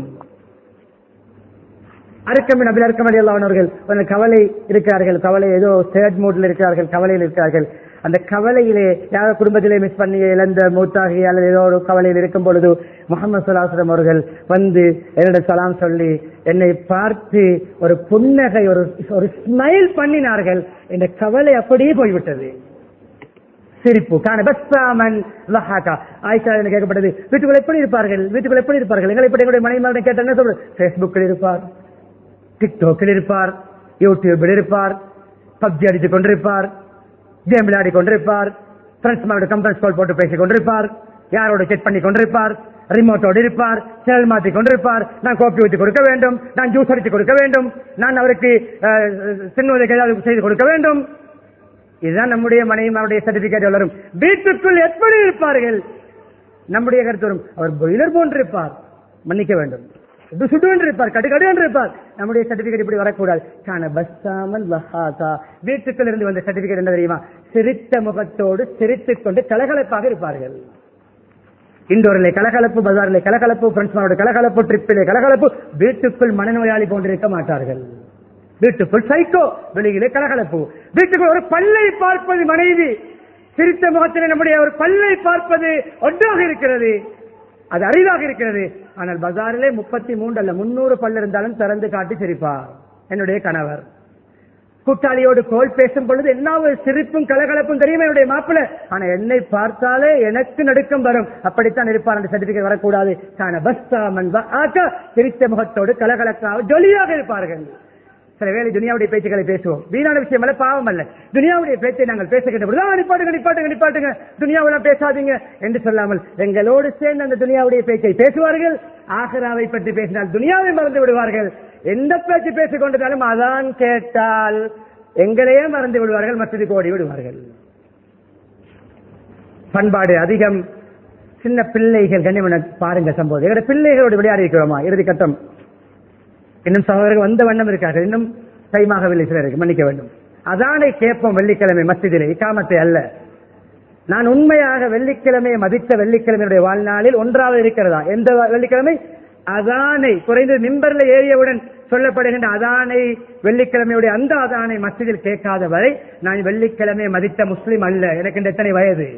அருக்கம் நபில் அருக்கம் அலி அவர்கள் ஒரு கவலை இருக்கிறார்கள் கவலை ஏதோ சேட் மூட்ல இருக்கிறார்கள் கவலையில் இருக்கிறார்கள் அந்த கவலையிலே யாரோ குடும்பத்திலே மிஸ் பண்ணி இழந்த மூத்தாகி அல்லது ஏதோ ஒரு கவலையில் இருக்கும் பொழுது முகமது சுல்லாஸ்லம் அவர்கள் வந்து என்னோட சலாம் சொல்லி என்னை பார்த்து ஒரு புன்னகை ஒரு ஒரு ஸ்மைல் பண்ணினார்கள் இந்த கவலை அப்படியே போய்விட்டது சிரிப்பு காண பஸ்ஸாமன் லஹாக்கா ஆயிஷா என்று கேட்கப்பட்டது வீட்டுக்குள்ள எப்படி இருப்பார்கள் வீட்டுக்குள்ள எப்படி இருப்பார்கள் எங்களை எப்படி எங்களுடைய மனைவி கேட்ட என்ன சொல்றது பேஸ்புக்கில் இருப்பார் டிக்டாக்கில் இருப்பார் யூடியூபில் இருப்பார் பப்ஜி அடித்துக் கொண்டிருப்பார் கேம் விளையாடி கொண்டிருப்பார் ஃப்ரெண்ட்ஸ் மாவோட கம்பெனி கால் போட்டு பேசிக் கொண்டிருப்பார் யாரோட செக் பண்ணி கொண்டிருப்பார் ரிமோட்டோடு இருப்பார் சேனல் மாற்றி கொண்டிருப்பார் நான் கோப்பி ஊற்றி கொடுக்க வேண்டும் நான் ஜூஸ் அடித்து கொடுக்க வேண்டும் நான் அவருக்கு சின்னதுக்கு ஏதாவது செய்து கொடுக்க வேண்டும் இதுதான் நம்முடைய மனைவிமாருடைய சர்டிபிகேட் வரும் வீட்டுக்குள் எப்படி இருப்பார்கள் நம்முடைய கருத்து வரும் அவர் பாய்லர் போன்று இருப்பார் மன்னிக்க வேண்டும் சுடு சுடு என்று இருப்பார் கடு கடு என்று இருப்பார் நம்முடைய சர்டிபிகேட் இப்படி வரக்கூடாது காண பஸ்ஸாமல் வஹாதா வீட்டுக்குள் இருந்து வந்த சர்டிபிகேட் என்ன தெரியுமா சிரித்த முகத்தோடு சிரித்துக் கொண்டு கலகலப்பாக இருப்பார்கள் இண்டோரிலே கலகலப்பு பஜாரிலே கலகலப்பு பிரெண்ட்ஸ்மாரோட கலகலப்பு ட்ரிப்பிலே கலகலப்பு வீட்டுக்குள் மனநோயாளி போன்றிருக்க மாட்டார்கள் வீட்டுக்குள் சைக்கோ வெளியிலே கலகலப்பு வீட்டுக்குள் ஒரு பல்லை பார்ப்பது மனைவி சிரித்த முகத்திலே நம்முடைய ஒரு பல்லை பார்ப்பது ஒன்றாக இருக்கிறது அது அரிதாக இருக்கிறது ஆனால் பஜாரிலே முப்பத்தி மூன்று அல்ல முன்னூறு பல் இருந்தாலும் திறந்து காட்டி சிரிப்பார் என்னுடைய கணவர் கூட்டாளியோடு கோல் பேசும் பொழுது என்ன ஒரு சிரிப்பும் கலகலப்பும் தெரியும் என்னுடைய மாப்பிள்ள ஆனா என்னை பார்த்தாலே எனக்கு நடுக்கம் வரும் அப்படித்தான் இருப்பார் அந்த சர்டிபிகேட் வரக்கூடாது காண பஸ்தாமன் சிரித்த முகத்தோடு கலகலக்காக ஜொலியாக இருப்பார்கள் சில வேளை துனியாவுடைய பேச்சுக்களை பேசுவோம் வீணான விஷயம் அல்ல பாவம் அல்ல துனியாவுடைய பேச்சை நாங்கள் பேசுகின்ற பொழுது "ஆ, நிப்பாட்டுங்க நிப்பாட்டுங்க நிப்பாட்டுங்க துனியாவெல்லாம் பேசாதீங்க என்று சொல்லாமல் எங்களோடு சேர்ந்து அந்த துனியாவுடைய பேச்சை பேசுவார்கள் ஆகராவை பற்றி பேசினால் துனியாவை மறந்து விடுவார்கள் எந்த பேச்சு பேசிக் கொண்டிருந்தாலும் அதான் கேட்டால் எங்களையே மறந்து விடுவார்கள் மற்றதுக்கு ஓடி விடுவார்கள் பண்பாடு அதிகம் சின்ன பிள்ளைகள் கண்ணியமன பாருங்க சம்பவம் எங்களுடைய பிள்ளைகளோடு விளையாடி இருக்கிறோமா இறுதி கட்டம் இன்னும் சகோதரர்கள் வந்த வண்ணம் இருக்கார்கள் இன்னும் டைமாகவில்லை சிலருக்கு மன்னிக்க வேண்டும் அதானை கேட்போம் வெள்ளிக்கிழமை மஸ்ஜிதிலே இக்காமத்தை அல்ல நான் உண்மையாக வெள்ளிக்கிழமையை மதித்த வெள்ளிக்கிழமையுடைய வாழ்நாளில் ஒன்றாவது இருக்கிறதா எந்த வெள்ளிக்கிழமை அதானை குறைந்தது மிம்பர்ல ஏறியவுடன் சொல்லப்படுகின்ற அதானை வெள்ளிக்கிழமையுடைய அந்த அதானை மஸ்ஜிதில் கேட்காத வரை நான் வெள்ளிக்கிழமையை மதித்த முஸ்லிம் அல்ல எனக்கு இந்த எத்தனை வயது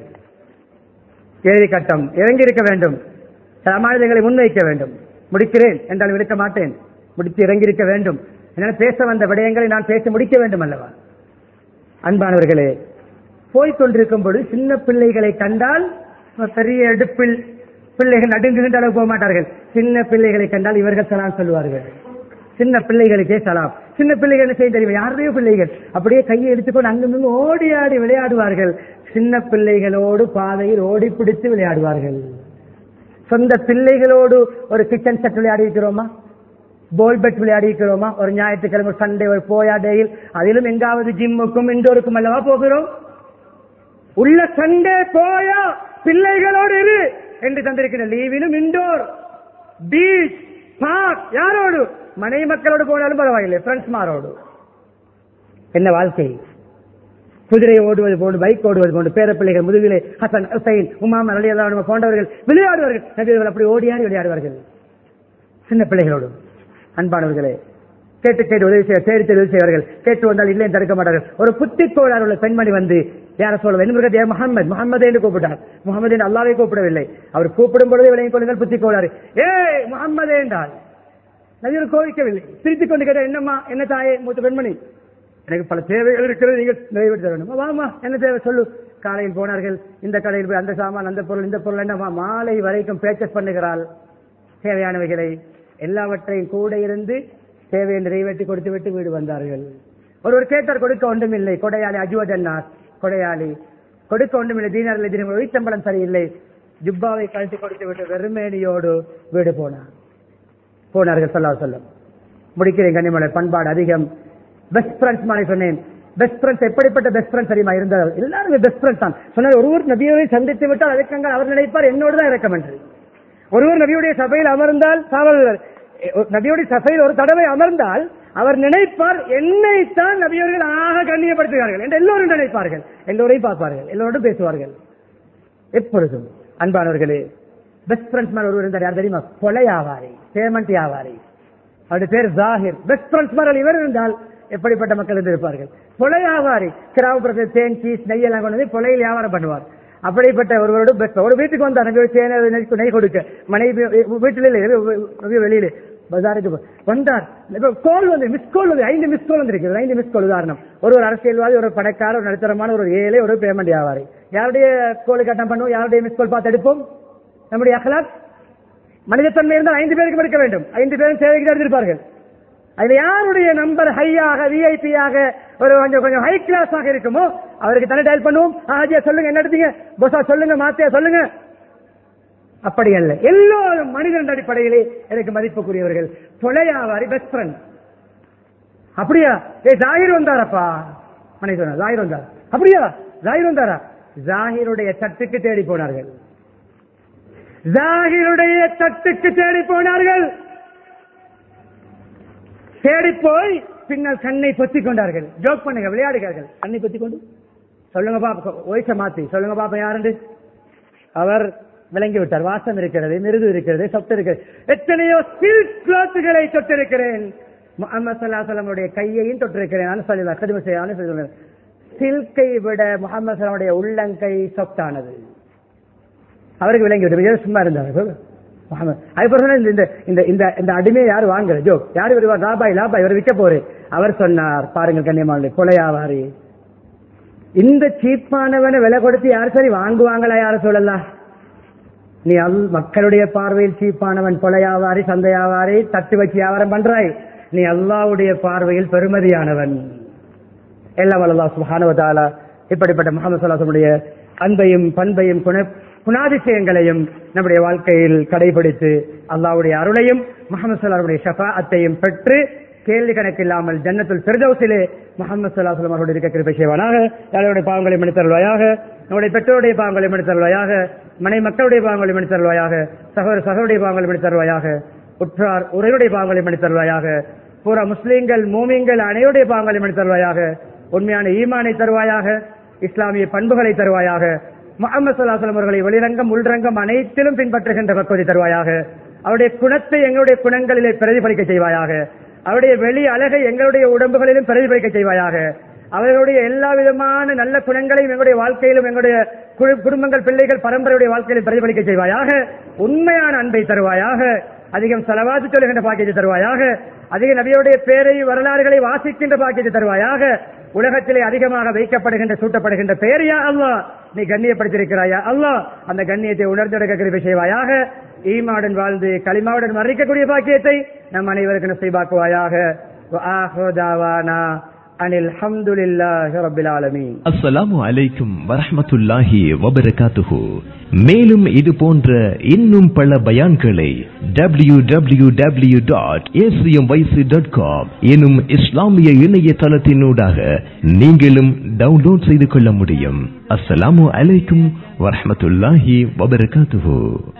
ஏழி கட்டம் இறங்கி இருக்க வேண்டும் சமாளிதங்களை முன்வைக்க வேண்டும் முடிக்கிறேன் என்றால் இருக்க மாட்டேன் முடித்து இறங்கி இருக்க வேண்டும் என்னால் பேச வந்த விடயங்களை நான் பேசி முடிக்க வேண்டும் அல்லவா அன்பானவர்களே போய்க் கொண்டிருக்கும் பொழுது சின்ன பிள்ளைகளை கண்டால் பெரிய எடுப்பில் பிள்ளைகள் நடுங்குகின்ற அளவு போக மாட்டார்கள் சின்ன பிள்ளைகளை கண்டால் இவர்கள் சலாம் சொல்லுவார்கள் சின்ன பிள்ளைகளுக்கே சலாம் சின்ன பிள்ளைகள் என்ன செய்ய தெரியும் யாருடைய பிள்ளைகள் அப்படியே கையை எடுத்துக்கொண்டு அங்கிருந்து ஓடி ஆடி விளையாடுவார்கள் சின்ன பிள்ளைகளோடு பாதையில் ஓடி பிடித்து விளையாடுவார்கள் சொந்த பிள்ளைகளோடு ஒரு கிச்சன் செட் விளையாடி இருக்கிறோமா போல் பெட் விளையாடி இருக்கிறோமா ஒரு ஞாயிற்றுக்கிழமை சண்டே ஒரு போயா டேயில் அதிலும் எங்காவது ஜிம்முக்கும் இண்டோருக்கும் அல்லவா போகிறோம் உள்ள சண்டே போயா பிள்ளைகளோடு இரு என்று தந்திருக்கிற லீவிலும் இண்டோர் பீச் பார்க் யாரோடு மனைவி மக்களோடு போனாலும் பரவாயில்லை ஃப்ரெண்ட்ஸ் மாரோடு என்ன வாழ்க்கை குதிரை ஓடுவது போன்று பைக் ஓடுவது போன்று பேர பிள்ளைகள் முதுகிலே ஹசன் ஹுசைன் உமாமா அலியல்லாஹு போன்றவர்கள் விளையாடுவார்கள் நபியர்கள் அப்படி ஓடியாடி விளையாடுவார்கள் சின்ன பிள்ளைகளோடு அன்பானவர்களே கேட்டு கேட்டு உதவி செய்ய தேடி தேடி உதவி செய்வார்கள் கேட்டு வந்தால் இல்லை தடுக்க மாட்டார்கள் ஒரு புத்தி கோளாறு உள்ள பெண்மணி வந்து யார சொல்ல என்ன முகமது முகமது என்று கூப்பிட்டார் முகமது என்று அல்லாவே கூப்பிடவில்லை அவர் கூப்பிடும் பொழுது விளங்கிக் கொள்ளுங்கள் புத்தி கோளாறு ஏய் முகமது என்றால் நதியில் கோவிக்கவில்லை சிரித்துக் கொண்டு கேட்டார் என்னம்மா என்ன தாயே மூத்த பெண்மணி எனக்கு பல தேவைகள் இருக்கிறது நீங்கள் நிறைவேற்றி தர வேண்டும் வாமா என்ன தேவை சொல்லு காலையில் போனார்கள் இந்த கடையில் போய் அந்த சாமான் அந்த பொருள் இந்த பொருள் என்னமா மாலை வரைக்கும் பேச்சஸ் பண்ணுகிறாள் தேவையானவைகளை எல்லாவற்றையும் கூட இருந்து தேவையை நிறைவேற்றி கொடுத்து விட்டு வீடு வந்தார்கள் ஒருவர் கேட்டார் கொடுக்க ஒன்றுமில்லை கொடையாளி அஜுவதன்னார் கொடையாளி கொடுக்க ஒன்றுமில்லை தீனாரில் தினம் வீட்டம்பளம் சரியில்லை ஜுப்பாவை கழட்டி கொடுத்து விட்டு வெறுமேனியோடு வீடு போனார் போனார்கள் சொல்லா சொல்லும் முடிக்கிறேன் கன்னிமலை பண்பாடு அதிகம் பெஸ்ட் ஃப்ரெண்ட்ஸ் மாதிரி சொன்னேன் பெஸ்ட் ஃப்ரெண்ட்ஸ் எப்படிப்பட்ட பெஸ்ட் ஃப்ரெண்ட்ஸ் தெரியுமா இருந்தார் எல்லாரும் பெஸ்ட் ஃப்ரெண்ட்ஸ் தான் சொன்னார் ஒருவர் நபியை சந்தித்து விட்டால் அதற்காக அவர் நினைப்பார் என்னோடு தான் இறக்கம் என்று ஒருவர் நபியுடைய சபையில் அமர்ந்தால் சாவல் நபியுடைய சபையில் ஒரு தடவை அமர்ந்தால் அவர் நினைப்பார் என்னைத்தான் நபியவர்கள் ஆக கண்ணியப்படுத்துகிறார்கள் என்று எல்லோரும் நினைப்பார்கள் எல்லோரையும் பார்ப்பார்கள் எல்லோரும் பேசுவார்கள் எப்பொழுதும் அன்பானவர்களே பெஸ்ட் ஃப்ரெண்ட்ஸ் மேல ஒருவர் இருந்தார் யார் தெரியுமா கொலை ஆவாரி பேமெண்ட் வியாபாரி அவருடைய பேர் ஜாகிர் பெஸ்ட் ஃப்ரெண்ட்ஸ் மேல இவர் இருந்தால் எப்படிப்பட்ட மக்கள் இருந்திருப்பார்கள் கொலை வியாபாரி கிராமப்புறத்தில் தேன் சீஸ் நெய் எல்லாம் கொண்டு வந்து கொலையில் வியாபாரம் பண்ணுவார் அப்படிப்பட்ட ஒருவரோட பெஸ்ட் ஒரு வீட்டுக்கு வந்தார் நபி சேனை நெய் நெய் கொடுக்க மனைவி வீட்டில் இல்லை நபி வெளியில பஜாருக்கு போ- வந்தார் இப்ப கோல் வந்து மிஸ் கோல் வந்து ஐந்து மிஸ் கோல் வந்திருக்கு ஐந்து மிஸ் கோல் உதாரணம் ஒரு ஒரு அரசியல்வாதி ஒரு பணக்கார ஒரு நடுத்தரமான ஒரு ஏழை ஒரு பேமெண்ட் வியாபாரி யாருடைய கோலுக்கு அட்டம் பண்ணுவோம் யாருடைய மிஸ் கோல் பார்த்து எடுப்போம் நம்முடைய அகலாக் மனிதத்தன்மை இருந்தால் ஐந்து பேருக்கு எடுக்க வேண்டும் ஐந்து பேரும் சேவைக்கு தான் எடுத்திருப்பார்கள் அதுல யாருடைய நம்பர் ஹையாக விஐபியாக ஒரு கொஞ்சம் கொஞ்சம் ஹை கிளாஸாக இருக்குமோ அவருக்கு தானே டயல் பண்ணுவோம் ஆஜியா சொல்லுங்க என்ன எடுத்தீங்க பொசா சொல்லுங்க மாத்தியா சொல்லுங்க அப்படி அல்ல எல்லோரும் மனிதன் அடிப்படையிலே எனக்கு மதிப்புக்குரியவர்கள் தொலையாவாரி பெஸ்ட் ஃப்ரெண்ட் அப்படியா ஏ ஜாகிர் வந்தாரப்பா மனைவி சொன்னார் ஜாகிர் வந்தார் அப்படியா ஜாகிர் வந்தாரா ஜாகிருடைய தட்டுக்கு தேடி போனார்கள் ஜாகிருடைய தட்டுக்கு தேடி போனார்கள் தேடி போய் பின்னால் கண்ணை பொத்திக் கொண்டார்கள் ஜோக் பண்ணுங்க விளையாடுகிறார்கள் கண்ணை பொத்திக் கொண்டு சொல்லுங்க பாப்பா வயசை மாத்தி சொல்லுங்க பாப்பா யாருண்டு அவர் விளங்கி விட்டார் வாசம் இருக்கிறது மிருது இருக்கிறது சொத்து இருக்கிறது எத்தனையோ சில்க் கிளாத்துகளை தொட்டிருக்கிறேன் முகமது சல்லாஹலமுடைய கையையும் தொட்டிருக்கிறேன் அனுசல்லா கதிம செய்ய அனுசல்லா சில்கை விட முகமது சலாமுடைய உள்ளங்கை சொத்தானது அவருக்கு விளங்கி விட்டு சும்மா இருந்தார் முகமது அதுக்கப்புறம் சொன்னார், இந்த இந்த இந்த இந்த அடிமையை யார் வாங்குற ஜோ யார் வருவார் லாபாய் லாபாய் இவர் விற்க போறேன் அவர் சொன்னார் பாருங்கள் கண்ணியமான கொலையாவாரி இந்த சீப்பானவனை விலை கொடுத்து யார் சரி வாங்குவாங்களா யார சொல்லலாம் நீ அல் மக்களுடைய பார்வையில் சீப்பானவன் கொலையாவாரி சந்தையாவாரி தட்டு வச்சு வியாபாரம் பண்றாய் நீ அல்லாவுடைய பார்வையில் பெருமதியானவன் எல்லாம் அல்லா சுபானுவதாலா இப்படிப்பட்ட முகமது சல்லாசனுடைய அன்பையும் பண்பையும் குண குணாதிசயங்களையும் நம்முடைய வாழ்க்கையில் கடைபிடித்து அல்லாவுடைய அருளையும் முகமது சல்லாவுடைய ஷஃபாத்தையும் பெற்று கேள்வி கணக்கில்லாமல் ஜன்னத்துல் பிரதோசிலே முகமது சல்லாஹலம் அவர்களுடைய இருக்க கிருப்பை செய்வானாக யாருடைய பாவங்களை மன்னித்தருள்வாயாக நம்முடைய பெற்றோருடைய பாவங்களை மன்னித்தருள்வாயாக மனை மக்களுடைய பாவங்களை மன்னித்தருள்வாயாக சகோதர சகோதரிய பாவங்களை மன்னித்தருள்வாயாக உற்றார் உரையுடைய பாவங்களை மன்னித்தருள்வாயாக பூரா முஸ்லீம்கள் மூமிங்கள் அனைவருடைய பாவங்களை மன்னித்தருள்வாயாக உண்மையான ஈமானை தருவாயாக இஸ்லாமிய பண்புகளை தருவாயாக முகமது சல்லாஹலம் அவர்களை வெளிரங்கம் உள்ரங்கம் அனைத்திலும் பின்பற்றுகின்ற பக்குவதை தருவாயாக அவருடைய குணத்தை எங்களுடைய குணங்களிலே பிரதிபலிக்க செய்வாயாக அவருடைய வெளி அழகை எங்களுடைய உடம்புகளிலும் பிரதிபலிக்க செய்வாயாக அவர்களுடைய எல்லா விதமான நல்ல குணங்களையும் எங்களுடைய வாழ்க்கையிலும் எங்களுடைய குடு- குடும்பங்கள் பிள்ளைகள் பரம்பரையுடைய வாழ்க்கையிலும் பிரதிபலிக்க செய்வாயாக உண்மையான அன்பை தருவாயாக அதிகம் செலவாத்து சொல்லுகின்ற பாக்கியத்தை தருவாயாக அதிக நபியுடைய பேரை வரலாறுகளை வாசிக்கின்ற பாக்கியத்தை தருவாயாக உலகத்திலே அதிகமாக வைக்கப்படுகின்ற சூட்டப்படுகின்ற பேரையா அல்லாஹ் நீ கண்ணியப்படுத்தியிருக்கிறாயா அல்லாஹ் அந்த கண்ணியத்தை உணர்ந்தெடுக்க கிருபை செய்வாயாக ஈமாவுடன் வாழ்ந்து களிமாவுடன் மறைக்கக்கூடிய பாக்கியத்தை நம் அனைவருக்கு நசைபாக்குவாயாக அனில் ஹம்துலில்லாஹி ரப்பில் ஆலமீன் அஸ்ஸலாமு அலைக்கும் வரஹ்மத்துல்லாஹி வபரகாத்துஹு மேலும் இது போன்ற இன்னும் பல பயான்களை W W W dot dot com எனும் இஸ்லாமிய இணையதளத்தினூடாக நீங்களும் டவுன்லோட் செய்து கொள்ள முடியும் அஸ்ஸலாமு அலைக்கும் வரஹ்மத்துல்லாஹி வபரகாத்துஹு